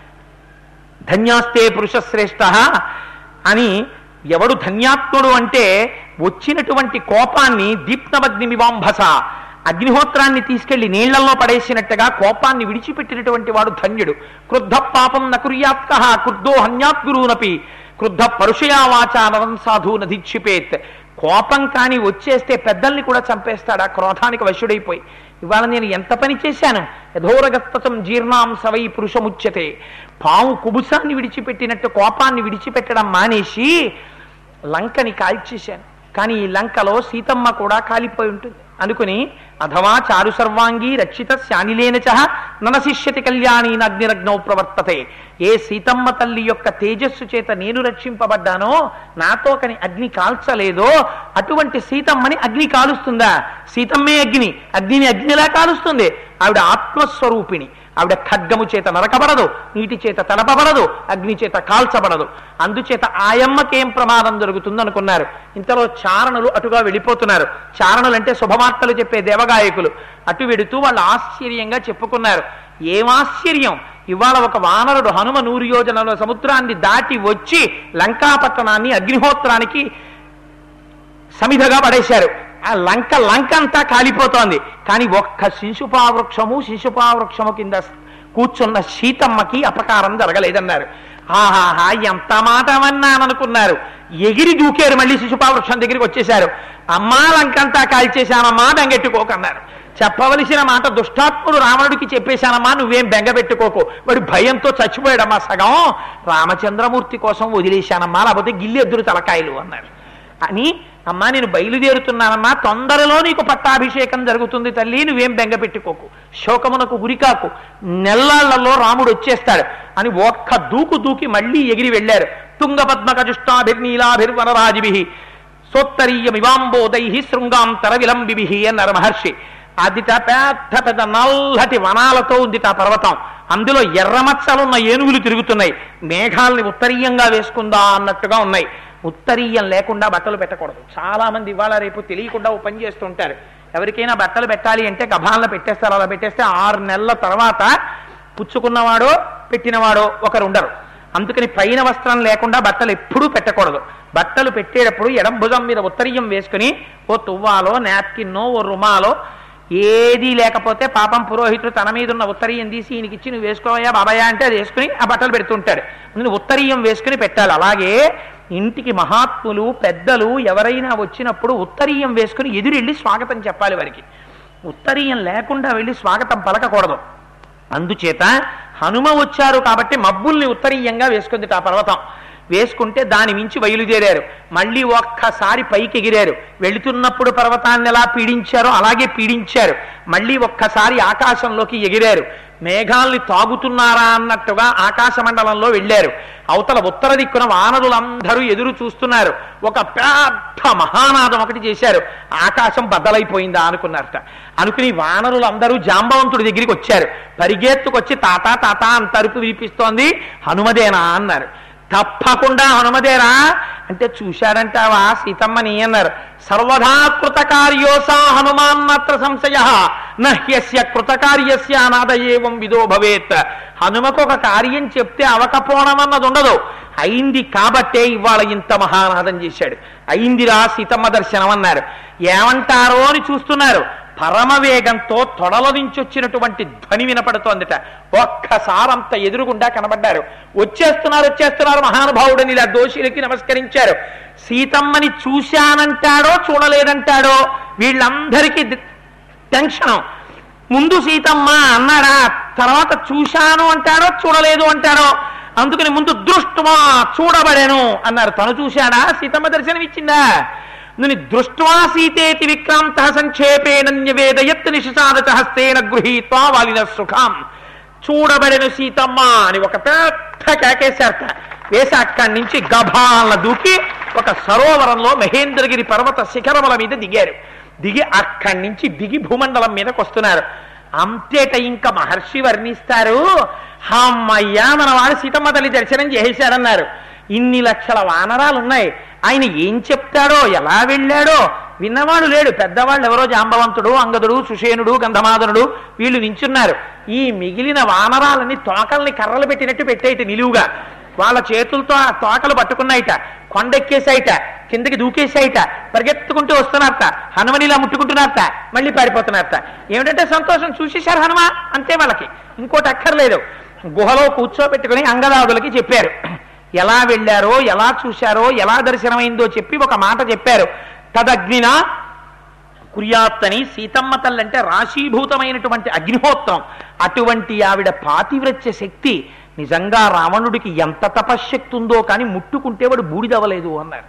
ధన్యాస్తే పురుషశ్రేష్ఠ అని ఎవడు ధన్యాత్ముడు అంటే వచ్చినటువంటి కోపాన్ని దీప్నమగ్నిమివాంభస అగ్నిహోత్రాన్ని తీసుకెళ్లి నీళ్లలో పడేసినట్టుగా కోపాన్ని విడిచిపెట్టినటువంటి వాడు ధన్యుడు క్రుద్ధ పాపం నకుర్యాత్క క్రుద్ధో హన్యాత్గురునపి క్రుద్ధ పరుషయా వాచా నరం సాధున దిక్షిపేత్ కోపం కాని వచ్చేస్తే పెద్దల్ని కూడా చంపేస్తాడు ఆ క్రోధానికి వశుడైపోయి ఇవాళ నేను ఎంత పని చేశాను యథోరగత్తం జీర్ణాం సవై పురుషముచ్యతే పాము కుబుసాన్ని విడిచిపెట్టినట్టు కోపాన్ని విడిచిపెట్టడం మానేసి లంకని కాల్చేశాను కానీ ఈ లంకలో సీతమ్మ కూడా కాలిపోయి ఉంటుంది అనుకుని అథవా చారు సర్వాంగీ రక్షిత శానిలేన చ ననశిష్యతి కళ్యాణి అగ్నిరగ్నౌ ప్రవర్తతే ఏ సీతమ్మ తల్లి యొక్క తేజస్సు చేత నేను రక్షింపబడ్డానో నాతో కని అగ్ని కాల్చలేదో అటువంటి సీతమ్మని అగ్ని కాలుస్తుందా సీతమ్మే అగ్ని అగ్నిని అగ్నిలా కాలుస్తుంది ఆవిడ ఆత్మస్వరూపిణి ఆవిడ ఖడ్గము చేత నరకబడదు నీటి చేత తడపబడదు అగ్ని చేత కాల్చబడదు అందుచేత ఆయమ్మకేం ప్రమాదం జరుగుతుంది అనుకున్నారు ఇంతలో చారణులు అటుగా వెళ్ళిపోతున్నారు చారణులు అంటే శుభవార్తలు చెప్పే దేవగాయకులు అటు వెడుతూ వాళ్ళు ఆశ్చర్యంగా చెప్పుకున్నారు ఏం ఆశ్చర్యం ఇవాళ ఒక వానరుడు హనుమ నూరు యోజనలో సముద్రాన్ని దాటి వచ్చి లంకాపట్టణాన్ని అగ్నిహోత్రానికి సమిధగా పడేశారు ఆ లంక లంక అంతా కాలిపోతోంది కానీ ఒక్క శిశుపావృక్షము శిశుపావృక్షము కింద కూర్చున్న సీతమ్మకి అపకారం జరగలేదన్నారు ఆహాహా ఎంత మాట అన్నాననుకున్నారు ఎగిరి దూకారు మళ్ళీ శిశుపావృక్షం దగ్గరికి వచ్చేశారు అమ్మా లంకంతా కాల్చేశానమ్మా బెంగెట్టుకోకన్నారు చెప్పవలసిన మాట దుష్టాత్ముడు రావణుడికి చెప్పేశానమ్మా నువ్వేం బెంగపెట్టుకోకు వాడు భయంతో చచ్చిపోయాడమ్మా సగం రామచంద్రమూర్తి కోసం వదిలేశానమ్మా లేకపోతే గిల్లెద్దురు తలకాయలు అన్నారు అని అమ్మా నేను బయలుదేరుతున్నానమ్మా తొందరలో నీకు పట్టాభిషేకం జరుగుతుంది తల్లి నువ్వేం బెంగ పెట్టుకోకు శోకమునకు గురికాకు నెల్లాళ్లలో రాముడు వచ్చేస్తాడు అని ఒక్క దూకు దూకి మళ్ళీ ఎగిరి వెళ్ళారు తుంగపద్మకజుష్టాభిర్నీలాభిర్వనరాజిభి సోత్తరీయమివాంబోదై శృంగాంతర విలంబిభి అన్నారు మహర్షి అదిట పెద్ద పెద్ద నల్లటి వనాలతో ఉందిట ఆ పర్వతం అందులో ఎర్రమచ్చలున్న ఏనుగులు తిరుగుతున్నాయి మేఘాల్ని ఉత్తరీయంగా వేసుకుందా అన్నట్టుగా ఉన్నాయి ఉత్తరీయం లేకుండా బట్టలు పెట్టకూడదు చాలా మంది ఇవాళ రేపు తెలియకుండా ఓ పని చేస్తుంటారు ఎవరికైనా బట్టలు పెట్టాలి అంటే గభాలను పెట్టేస్తారు అలా పెట్టేస్తే ఆరు నెలల తర్వాత పుచ్చుకున్నవాడో పెట్టినవాడో ఒకరు ఉండరు అందుకని పైన వస్త్రం లేకుండా బట్టలు ఎప్పుడూ పెట్టకూడదు బట్టలు పెట్టేటప్పుడు ఎడం భుజం మీద ఉత్తరీయం వేసుకుని ఓ తువ్వాలో నాప్కిన్నో ఓ రుమాలో ఏదీ లేకపోతే పాపం పురోహితుడు తన మీద ఉన్న ఉత్తరీయం తీసి ఈయనకి ఇచ్చి నువ్వు వేసుకోవయా బాబాయా అంటే అది వేసుకుని ఆ బట్టలు పెడుతుంటాడు నువ్వు ఉత్తరీయం వేసుకుని పెట్టాలి అలాగే ఇంటికి మహాత్ములు పెద్దలు ఎవరైనా వచ్చినప్పుడు ఉత్తరీయం వేసుకుని ఎదురెళ్ళి స్వాగతం చెప్పాలి వారికి ఉత్తరీయం లేకుండా వెళ్ళి స్వాగతం పలకకూడదు అందుచేత హనుమ వచ్చారు కాబట్టి మబ్బుల్ని ఉత్తరీయంగా వేసుకుంది ఆ పర్వతం వేసుకుంటే దాని మించి బయలుదేరారు మళ్ళీ ఒక్కసారి పైకి ఎగిరారు వెళుతున్నప్పుడు పర్వతాన్ని ఎలా పీడించారో అలాగే పీడించారు మళ్ళీ ఒక్కసారి ఆకాశంలోకి ఎగిరారు మేఘాల్ని తాగుతున్నారా అన్నట్టుగా ఆకాశ మండలంలో వెళ్ళారు అవతల ఉత్తర దిక్కున వానరులందరూ ఎదురు చూస్తున్నారు ఒక పెద్ద మహానాదం ఒకటి చేశారు ఆకాశం బద్దలైపోయిందా అనుకున్నారట అనుకుని వానరులందరూ జాంబవంతుడి దగ్గరికి వచ్చారు పరిగెత్తుకొచ్చి తాత తాత అంత అరుపు వినిపిస్తోంది హనుమదేనా అన్నారు తప్పకుండా హనుమదేరా అంటే చూశాడంటావా సీతమ్మని అన్నారు సర్వదా కృతకార్యోసా హనుమాన్నత్ర సంశయ నహ్యస్య కృతకార్యస్య అనాథ ఏవం విదో భవేత్ హనుమకు ఒక కార్యం చెప్తే అవకపోవడం అన్నది ఉండదు అయింది కాబట్టే ఇవాళ ఇంత మహానాదం చేశాడు అయిందిరా సీతమ్మ దర్శనం అన్నారు ఏమంటారో అని చూస్తున్నారు పరమవేగంతో తొడల నుంచి వచ్చినటువంటి ధ్వని వినపడుతోందిట ఒక్కసారంత ఎదురుగుండా కనబడ్డారు వచ్చేస్తున్నారు వచ్చేస్తున్నారు మహానుభావుడని ఇలా దోషులకి నమస్కరించారు సీతమ్మని చూశానంటాడో చూడలేదంటాడో వీళ్ళందరికీ ది- టెన్షన్ ముందు సీతమ్మ అన్నాడా తర్వాత చూశాను అంటాడో చూడలేదు అంటాడో అందుకని ముందు దృష్టమా చూడబడెను అన్నారు తను చూశాడా సీతమ్మ దర్శనం ఇచ్చిందా నుని దృష్ట్వా సీతేతి విక్రాంత సంక్షేపేనన్యవేదయత్ నిషసాదచ హస్తేన గృహీత్వా వాలిన సుఖం చూడబడెను సీతమ్మ అని ఒక పెద్ద కేకేశారట వేసి అక్కడి నుంచి గభాల దూకి ఒక సరోవరంలో మహేంద్రగిరి పర్వత శిఖరముల మీద దిగారు దిగి అక్కడి నుంచి దిగి భూమండలం మీదకి వస్తున్నారు అంతేట ఇంకా మహర్షి వర్ణిస్తారు అమ్మయ్యా మన వాడు సీతమ్మ తల్లి దర్శనం చేశాడన్నారు ఇన్ని లక్షల వానరాలు ఉన్నాయి ఆయన ఏం చెప్తాడో ఎలా వెళ్ళాడో విన్నవాడు లేడు పెద్దవాళ్ళు ఎవరో జాంబవంతుడు అంగదుడు సుషేనుడు గంధమాదనుడు వీళ్ళు నించున్నారు ఈ మిగిలిన వానరాలని తోకల్ని కర్రలు పెట్టినట్టు పెట్టేయట నిలువుగా వాళ్ళ చేతులతో ఆ తోకలు పట్టుకున్నాయిట కొండెక్కేసాయిట కిందకి దూకేసాయిట పరిగెత్తుకుంటూ వస్తున్నారట హనుమని ఇలా ముట్టుకుంటున్నారట మళ్ళీ పారిపోతున్నారట ఏమిటంటే సంతోషం చూసేశారు హనుమ అంతే వాళ్ళకి ఇంకోటి అక్కర్లేదు గుహలో కూర్చోబెట్టుకుని అంగదాదులకి చెప్పారు ఎలా వెళ్ళారో ఎలా చూశారో ఎలా దర్శనమైందో చెప్పి ఒక మాట చెప్పారు తదగ్నిన కుర్యాత్తని సీతమ్మ తల్లి అంటే రాశీభూతమైనటువంటి అగ్నిహోత్రం అటువంటి ఆవిడ పాతివ్రత్య శక్తి నిజంగా రావణుడికి ఎంత తపశ్శక్తి ఉందో కానీ ముట్టుకుంటే వాడు బూడిదవ్వలేదు అన్నారు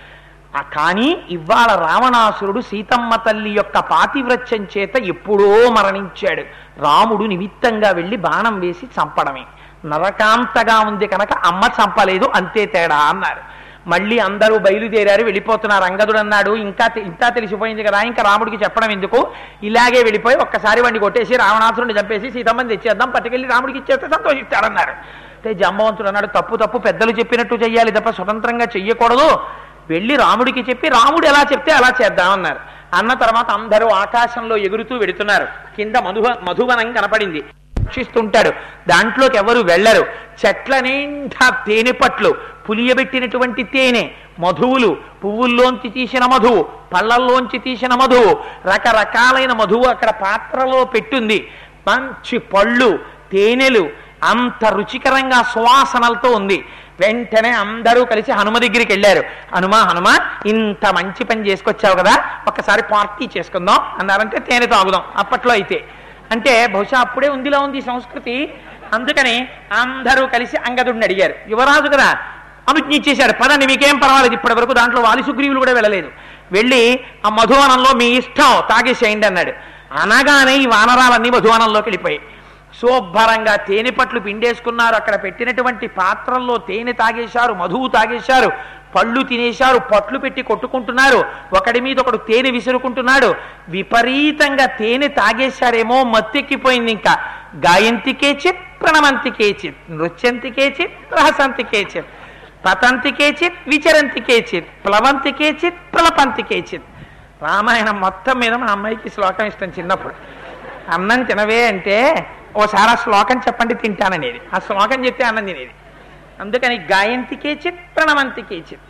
ఆ కానీ ఇవాళ రావణాసురుడు సీతమ్మ తల్లి యొక్క పాతివ్రత్యం చేత ఎప్పుడో మరణించాడు రాముడు నిమిత్తంగా వెళ్ళి బాణం వేసి చంపడమే నరకాంతగా ఉంది కనుక అమ్మ చంపలేదు అంతే తేడా అన్నారు మళ్ళీ అందరూ బయలుదేరారు వెళ్ళిపోతున్నారు అంగదుడు అన్నాడు ఇంకా తె- ఇంకా తెలిసిపోయింది కదా ఇంకా రాముడికి చెప్పడం ఎందుకు ఇలాగే వెళ్ళిపోయి ఒక్కసారి వాడిని కొట్టేసి రావణాసురుడిని చంపేసి సీతమ్మని తెచ్చేద్దాం పట్టుకెళ్ళి రాముడికి ఇచ్చేస్తే సంతోషిస్తాడన్నారు అంటే జంబవంతుడు అన్నాడు తప్పు తప్పు పెద్దలు చెప్పినట్టు చెయ్యాలి తప్ప స్వతంత్రంగా చెయ్యకూడదు వెళ్ళి రాముడికి చెప్పి రాముడు ఎలా చెప్తే అలా చేద్దామన్నారు అన్న తర్వాత అందరూ ఆకాశంలో ఎగురుతూ వెడుతున్నారు కింద మధువ మధువనం కనపడింది రక్షిస్తుంటాడు దాంట్లోకి ఎవరు వెళ్ళరు చెట్ల నిండా తేనె పట్లు పులియబెట్టినటువంటి తేనె మధువులు పువ్వుల్లోంచి తీసిన మధువు పళ్ళల్లోంచి తీసిన మధువు రకరకాలైన మధువు అక్కడ పాత్రలో పెట్టుంది మంచి పళ్ళు తేనెలు అంత రుచికరంగా సువాసనలతో ఉంది వెంటనే అందరూ కలిసి హనుమ దగ్గరికి వెళ్ళారు హనుమ హనుమ ఇంత మంచి పని చేసుకొచ్చావు కదా ఒక్కసారి పార్టీ చేసుకుందాం అన్నారంటే తేనె తాగుదాం అప్పట్లో అయితే అంటే బహుశా అప్పుడే ఉందిలా ఉంది ఈ సంస్కృతి అందుకని అందరూ కలిసి అంగదుడిని అడిగారు యువరాజు కదా అనుజ్ఞ ఇచ్చేశాడు పదండి మీకేం పర్వాలేదు ఇప్పటి వరకు దాంట్లో వాలి సుగ్రీవులు కూడా వెళ్ళలేదు వెళ్ళి ఆ మధువనంలో మీ ఇష్టం తాగేసేయండి అన్నాడు అనగానే ఈ వానరాలన్నీ మధువనంలోకి వెళ్ళిపోయాయి శుభ్రంగా తేనె పట్లు పిండేసుకున్నారు అక్కడ పెట్టినటువంటి పాత్రల్లో తేనె తాగేశారు మధువు తాగేశారు పళ్ళు తినేశారు పట్లు పెట్టి కొట్టుకుంటున్నారు ఒకడి మీద ఒకడు తేనె విసురుకుంటున్నాడు విపరీతంగా తేనె తాగేశారేమో మత్తెక్కిపోయింది ఇంకా గాయంతికే చిత్ ప్రణమంతికే చిత్ నృత్యంతికే చిత్ రహసంతికే చిత్ పతంతికే చిత్ విచరంతికే చిత్ ప్లవంతికే చిత్ ప్రలపంతికే చిత్ రామాయణం మొత్తం మీద మా అమ్మాయికి శ్లోకం ఇష్టం చిన్నప్పుడు అన్నం తినవే అంటే ఓసారి ఆ శ్లోకం చెప్పండి తింటాననేది ఆ శ్లోకం చెప్తే అన్నం తినేది అందుకని గాయంతికే చిత్ ప్రణవంతికే చిత్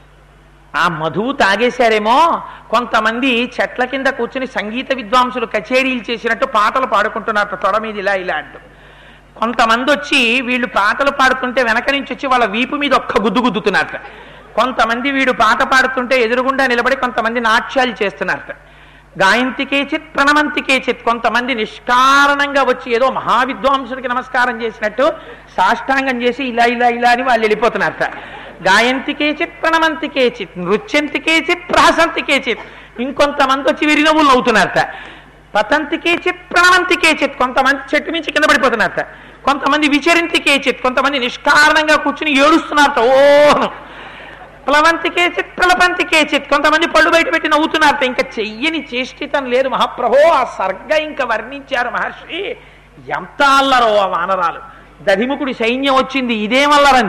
ఆ మధువు తాగేశారేమో కొంతమంది చెట్ల కింద కూర్చుని సంగీత విద్వాంసులు కచేరీలు చేసినట్టు పాటలు పాడుకుంటున్నారు తొడ మీద ఇలా ఇలా అంటూ కొంతమంది వచ్చి వీళ్ళు పాటలు పాడుతుంటే వెనక నుంచి వచ్చి వాళ్ళ వీపు మీద ఒక్క గుద్దు గుద్దుతున్నారట కొంతమంది వీడు పాట పాడుతుంటే ఎదురుగుండా నిలబడి కొంతమంది నాట్యాలు చేస్తున్నారట గాయంతికే చిత్ ప్రణమంతికే చిత్ కొంతమంది నిష్కారణంగా వచ్చి ఏదో మహావిద్వాంసుడికి నమస్కారం చేసినట్టు సాష్టాంగం చేసి ఇలా ఇలా ఇలా అని వాళ్ళు వెళ్ళిపోతున్నారట గాయంతికే చిత్ ప్రణమంతికే చిత్ నృత్యంతికే చిత్ ప్రహసంతికే చిత్ ఇంకొంతమంది వచ్చి విరినవ్వులు నవ్వుతున్నారట పతంతికే చిత్ ప్రణవంతికే చిత్ కొంతమంది చెట్టు మించి కింద పడిపోతున్నారట కొంతమంది విచరింతికే చిత్ కొంతమంది నిష్కారణంగా కూర్చుని ఏడుస్తున్నారట ఓ ప్లవంతికే చిత్ ప్రలపంతికే చిత్ కొంతమంది పళ్ళు బయట పెట్టి నవ్వుతున్నారట ఇంకా చెయ్యని చేష్టితం లేదు మహాప్రభో ఆ సర్గ ఇంకా వర్ణించారు మహర్షి ఎంత అల్లరో ఆ వానరాలు దధిముకుడి సైన్యం వచ్చింది ఇదేం అల్లరంది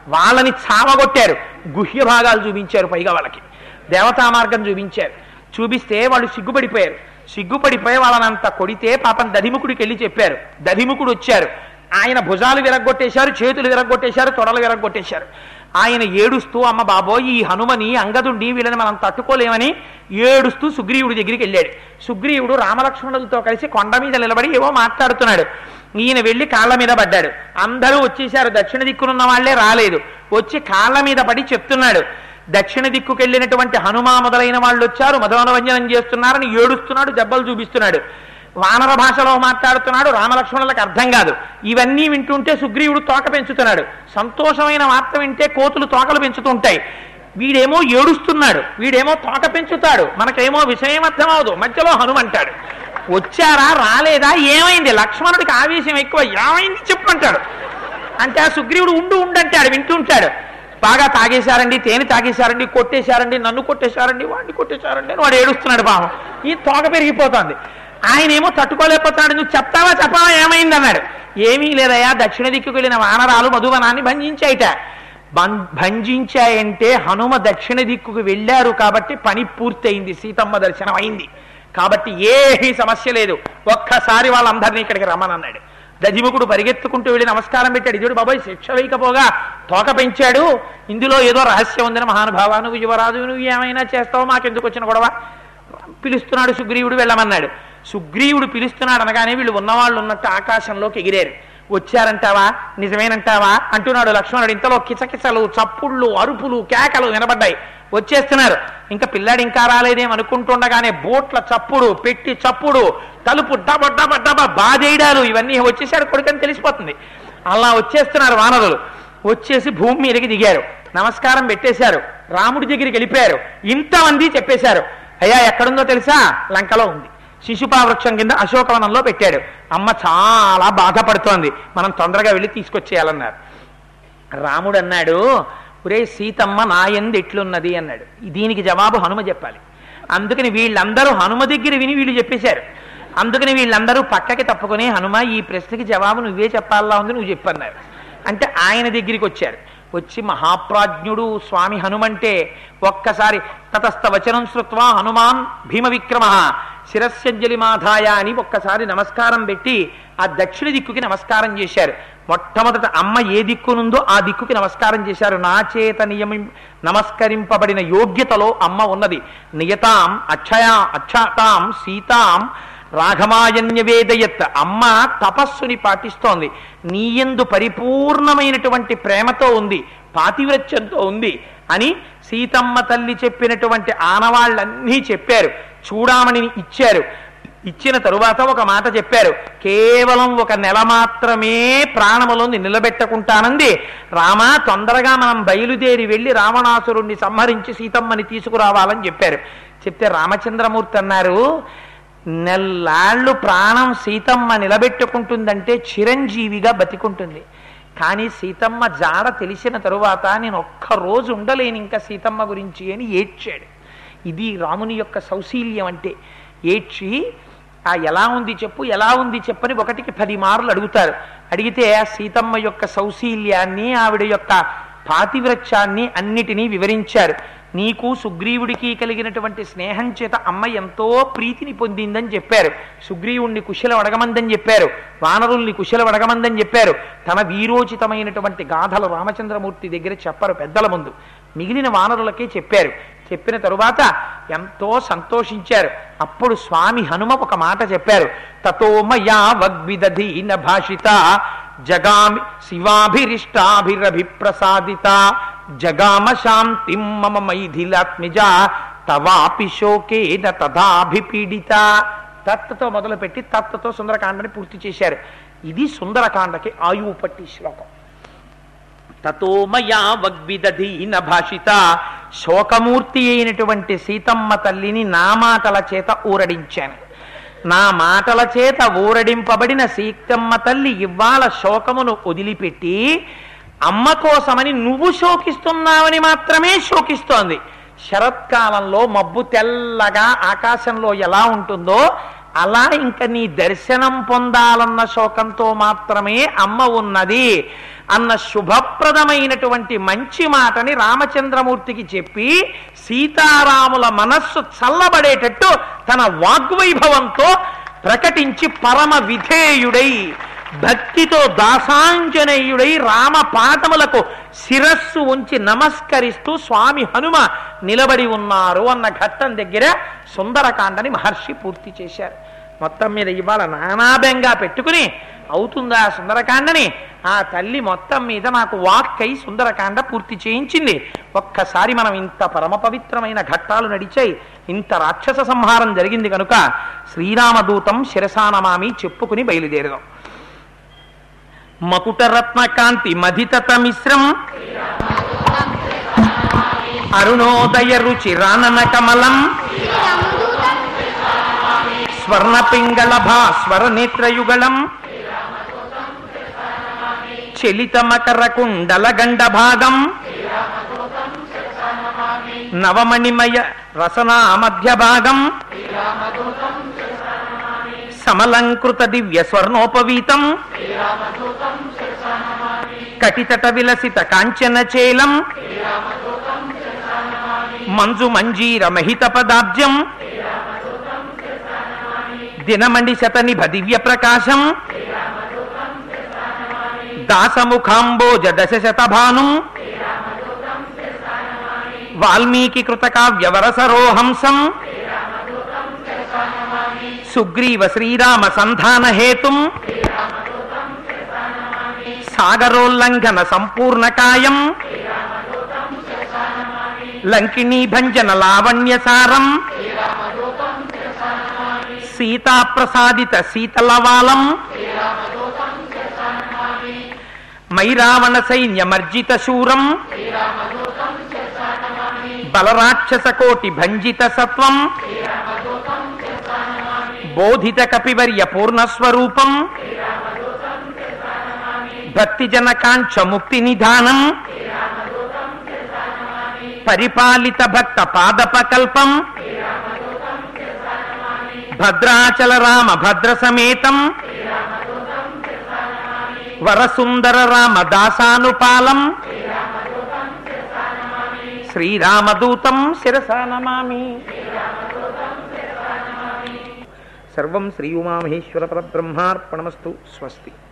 వాళ్ళని చావగొట్టారు గుహ్య భాగాలు చూపించారు పైగా వాళ్ళకి దేవతా మార్గం చూపించారు చూపిస్తే వాళ్ళు సిగ్గుపడిపోయారు సిగ్గుపడిపోయి వాళ్ళనంత కొడితే పాపం దధిముకుడికి వెళ్ళి చెప్పారు దధిముకుడు వచ్చారు ఆయన భుజాలు విరగొట్టేశారు చేతులు విరగొట్టేశారు తొడలు విరగొట్టేశారు ఆయన ఏడుస్తూ అమ్మ బాబోయ్ ఈ హనుమని అంగదుండి వీళ్ళని మనం తట్టుకోలేమని ఏడుస్తూ సుగ్రీవుడి దగ్గరికి వెళ్ళాడు సుగ్రీవుడు రామలక్ష్మణులతో కలిసి కొండ మీద నిలబడి ఏవో మాట్లాడుతున్నాడు ఈయన వెళ్ళి కాళ్ళ మీద పడ్డాడు అందరూ వచ్చేశారు దక్షిణ దిక్కునున్న వాళ్లే రాలేదు వచ్చి కాళ్ళ మీద పడి చెప్తున్నాడు దక్షిణ దిక్కుకు వెళ్ళినటువంటి హనుమ మొదలైన వాళ్ళు వచ్చారు మధోనవంజనం చేస్తున్నారని ఏడుస్తున్నాడు దెబ్బలు చూపిస్తున్నాడు వానర భాషలో మాట్లాడుతున్నాడు రామలక్ష్మణులకు అర్థం కాదు ఇవన్నీ వింటుంటే సుగ్రీవుడు తోక పెంచుతున్నాడు సంతోషమైన వార్త వింటే కోతులు తోకలు పెంచుతుంటాయి వీడేమో ఏడుస్తున్నాడు వీడేమో తోక పెంచుతాడు మనకేమో విషయం అర్థమవదు మధ్యలో హనుమంటాడు వచ్చారా రాలేదా ఏమైంది లక్ష్మణుడికి ఆవేశం ఎక్కువ ఏమైంది చెప్పంటాడు అంటే ఆ సుగ్రీవుడు ఉండు ఉండంటాడు వింటుంటాడు బాగా తాగేశారండి తేనె తాగేశారండి కొట్టేశారండి నన్ను కొట్టేశారండి వాడిని కొట్టేశారండి అని వాడు ఏడుస్తున్నాడు పాపం ఈ తోక పెరిగిపోతోంది ఆయన ఏమో తట్టుకోలేకపోతున్నాడు నువ్వు చెప్తావా చెప్పావా ఏమైంది అన్నాడు ఏమీ లేదయా దక్షిణ దిక్కుకు వెళ్ళిన వానరాలు మధువనాన్ని భంజించాయిట బం- భంజించాయంటే హనుమ దక్షిణ దిక్కుకు వెళ్ళారు కాబట్టి పని పూర్తయింది సీతమ్మ దర్శనం అయింది కాబట్టి ఏమీ సమస్య లేదు ఒక్కసారి వాళ్ళందరినీ ఇక్కడికి రమ్మనన్నాడు దధిముకుడు పరిగెత్తుకుంటూ వెళ్ళి నమస్కారం పెట్టాడు ఇదుడు బాబాయ్ శిక్ష వేయకపోగా తోక పెంచాడు ఇందులో ఏదో రహస్యం ఉందని మహానుభావ నువ్వు యువరాజు నువ్వు ఏమైనా చేస్తావు మాకెందుకు వచ్చిన గొడవ పిలుస్తున్నాడు సుగ్రీవుడు వెళ్ళమన్నాడు సుగ్రీవుడు పిలుస్తున్నాడు అనగానే వీళ్ళు ఉన్నవాళ్ళు ఉన్నట్టు ఆకాశంలోకి ఎగిరారు వచ్చారంటావా నిజమేనంటావా అంటున్నాడు లక్ష్మణుడు ఇంతలో కిచకిచలు చప్పుళ్ళు అరుపులు కేకలు వినబడ్డాయి వచ్చేస్తున్నారు ఇంకా పిల్లాడు ఇంకా రాలేదేం అనుకుంటుండగానే బోట్ల చప్పుడు పెట్టి చప్పుడు తలుపు డబ డబ డబ బాధేయడాలు ఇవన్నీ వచ్చేసాడు కొడుకని తెలిసిపోతుంది అలా వచ్చేస్తున్నారు వానరులు వచ్చేసి భూమి మీదకి దిగారు నమస్కారం పెట్టేశారు రాముడి దగ్గరికి వెళ్ళిపోయారు ఇంతమంది చెప్పేశారు అయ్యా ఎక్కడుందో తెలుసా లంకలో ఉంది శిశుపా వృక్షం కింద అశోకవనంలో పెట్టాడు అమ్మ చాలా బాధపడుతోంది మనం తొందరగా వెళ్ళి తీసుకొచ్చేయాలన్నారు రాముడు అన్నాడు ఒరే సీతమ్మ నా ఎందు ఎట్లున్నది అన్నాడు దీనికి జవాబు హనుమ చెప్పాలి అందుకని వీళ్ళందరూ హనుమ దగ్గర విని వీళ్ళు చెప్పేశారు అందుకని వీళ్ళందరూ పక్కకి తప్పుకొని హనుమ ఈ ప్రశ్నకి జవాబు నువ్వే చెప్పాలా ఉంది నువ్వు చెప్పన్నారు అంటే ఆయన దగ్గరికి వచ్చారు వచ్చి మహాప్రాజ్ఞుడు స్వామి హనుమంటే ఒక్కసారి తతస్థ వచనం శ్రుత్వా హనుమాన్ భీమ విక్రమ శిరస్యంజలిమాధాయ అని ఒక్కసారి నమస్కారం పెట్టి ఆ దక్షిణ దిక్కుకి నమస్కారం చేశారు మొట్టమొదట అమ్మ ఏ దిక్కునుందో ఆ దిక్కుకి నమస్కారం చేశారు నా చేత నియమి నమస్కరింపబడిన యోగ్యతలో అమ్మ ఉన్నది నియతాం అక్షయా అక్షతాం సీతాం రాఘమాయన్యవేదయత్ అమ్మ తపస్సుని పాటిస్తోంది నీయందు పరిపూర్ణమైనటువంటి ప్రేమతో ఉంది పాతివ్రత్యంతో ఉంది అని సీతమ్మ తల్లి చెప్పినటువంటి ఆనవాళ్ళన్నీ చెప్పారు చూడామణిని ఇచ్చారు ఇచ్చిన తరువాత ఒక మాట చెప్పారు కేవలం ఒక నెల మాత్రమే ప్రాణములోని నిలబెట్టుకుంటానంది రామా తొందరగా మనం బయలుదేరి వెళ్ళి రావణాసురుణ్ణి సంహరించి సీతమ్మని తీసుకురావాలని చెప్పారు చెప్తే రామచంద్రమూర్తి అన్నారు నెల్లాళ్ళు ప్రాణం సీతమ్మ నిలబెట్టుకుంటుందంటే చిరంజీవిగా బతికుంటుంది కానీ సీతమ్మ జాడ తెలిసిన తరువాత నేను ఒక్క రోజు ఉండలేను ఇంకా సీతమ్మ గురించి అని ఏడ్చాడు ఇది రాముని యొక్క సౌశీల్యం అంటే ఏడ్చి ఆ ఎలా ఉంది చెప్పు ఎలా ఉంది చెప్పని ఒకటికి పది మార్లు అడుగుతారు అడిగితే ఆ సీతమ్మ యొక్క సౌశీల్యాన్ని ఆవిడ యొక్క పాతివ్రత్యాన్ని అన్నిటినీ వివరించారు నీకు సుగ్రీవుడికి కలిగినటువంటి స్నేహం చేత అమ్మ ఎంతో ప్రీతిని పొందిందని చెప్పారు సుగ్రీవుణ్ణి కుశలం అడగమందని చెప్పారు వానరుల్ని కుశలం అడగమందని చెప్పారు తన వీరోచితమైనటువంటి గాథలు రామచంద్రమూర్తి దగ్గర చెప్పరు పెద్దల ముందు మిగిలిన వానరులకే చెప్పారు చెప్పిన తరువాత ఎంతో సంతోషించారు అప్పుడు స్వామి హనుమ ఒక మాట చెప్పారు తతో మయా వగ్విదధీన భాషిత జగామి శివాభిరిష్టాభిరభిప్రసాదిత జగామ శాంతిం మమ మైథిలాత్మిజ తవాపి శోకేన తదాభిపీడిత తత్తతో మొదలుపెట్టి తత్తతో సుందరకాండని పూర్తి చేశారు ఇది సుందరకాండకి ఆయువు పట్టి శ్లోకం తతో మయా వగ్విదధీన భాషిత శోకమూర్తి అయినటువంటి సీతమ్మ తల్లిని నా మాటల చేత ఊరడించాను నా మాటల చేత ఊరడింపబడిన సీతమ్మ తల్లి ఇవాళ శోకమును వదిలిపెట్టి అమ్మ కోసమని నువ్వు శోకిస్తున్నావని మాత్రమే శోకిస్తోంది శరత్కాలంలో మబ్బు తెల్లగా ఆకాశంలో ఎలా ఉంటుందో అలా ఇంక నీ దర్శనం పొందాలన్న శోకంతో మాత్రమే అమ్మ ఉన్నది అన్న శుభప్రదమైనటువంటి మంచి మాటని రామచంద్రమూర్తికి చెప్పి సీతారాముల మనస్సు చల్లబడేటట్టు తన వాగ్వైభవంతో ప్రకటించి పరమ విధేయుడై భక్తితో దాసాంజనేయుడై రామ పాదములకు శిరస్సు ఉంచి నమస్కరిస్తూ స్వామి హనుమ నిలబడి ఉన్నారు అన్న ఘట్టం దగ్గర సుందరకాండని మహర్షి పూర్తి చేశారు మొత్తం మీద ఇవాళ నానాబెంగా పెట్టుకుని అవుతుందా సుందరకాండని ఆ తల్లి మొత్తం మీద నాకు వాక్కై సుందరకాండ పూర్తి చేయించింది ఒక్కసారి మనం ఇంత పరమ పవిత్రమైన ఘట్టాలు నడిచాయి ఇంత రాక్షస సంహారం జరిగింది కనుక శ్రీరామదూతం శిరసానమామి చెప్పుకుని బయలుదేరదాం మకుటరత్న కాంతి మధితత మిశ్రం అరుణోదయ రుచి రానన కమలం స్వర్ణ పింగళ భాస్వర నేత్రయుగళం చలిత మకర కుండల గండ భాగం నవమణిమయ రసనా మధ్య భాగం సమలంకృత దివ్య స్వర్ణోపవీతం కటితట విలసిత కాంచన చేలం మంజు మంజీర మహిత పదాబ్జం దినమండి శతనిభ దివ్య ప్రకాశం దాసముఖాంబోజ దశ శతభానుం వాల్మీకి కృత కావ్యవరసరోహంసం సుగ్రీవ శ్రీరామ సంధాన హేతుం సాగరోల్లంఘన సంపూర్ణకాయం లంకిణీ భంజన లావణ్యసారం సీతాప్రసాదిత శీతలవాలం మైరావణ సైన్యమర్జిత శూరం బలరాక్షస కోటి భంజిత సత్వం బోధిత కపివర్య పూర్ణస్వరూపం భక్తి జనకాంక్ష ముక్తి నిధానం పరిపాలిత భక్త పాదపకల్పం భద్రాచల రామ భద్ర సమేతం వరసుందర రామ దాసానుపాలం శ్రీరామదూతం శిరసా నమామి సర్వం శ్రీ ఉమామహేశ్వర పరబ్రహ్మార్పణమస్తు స్వస్తి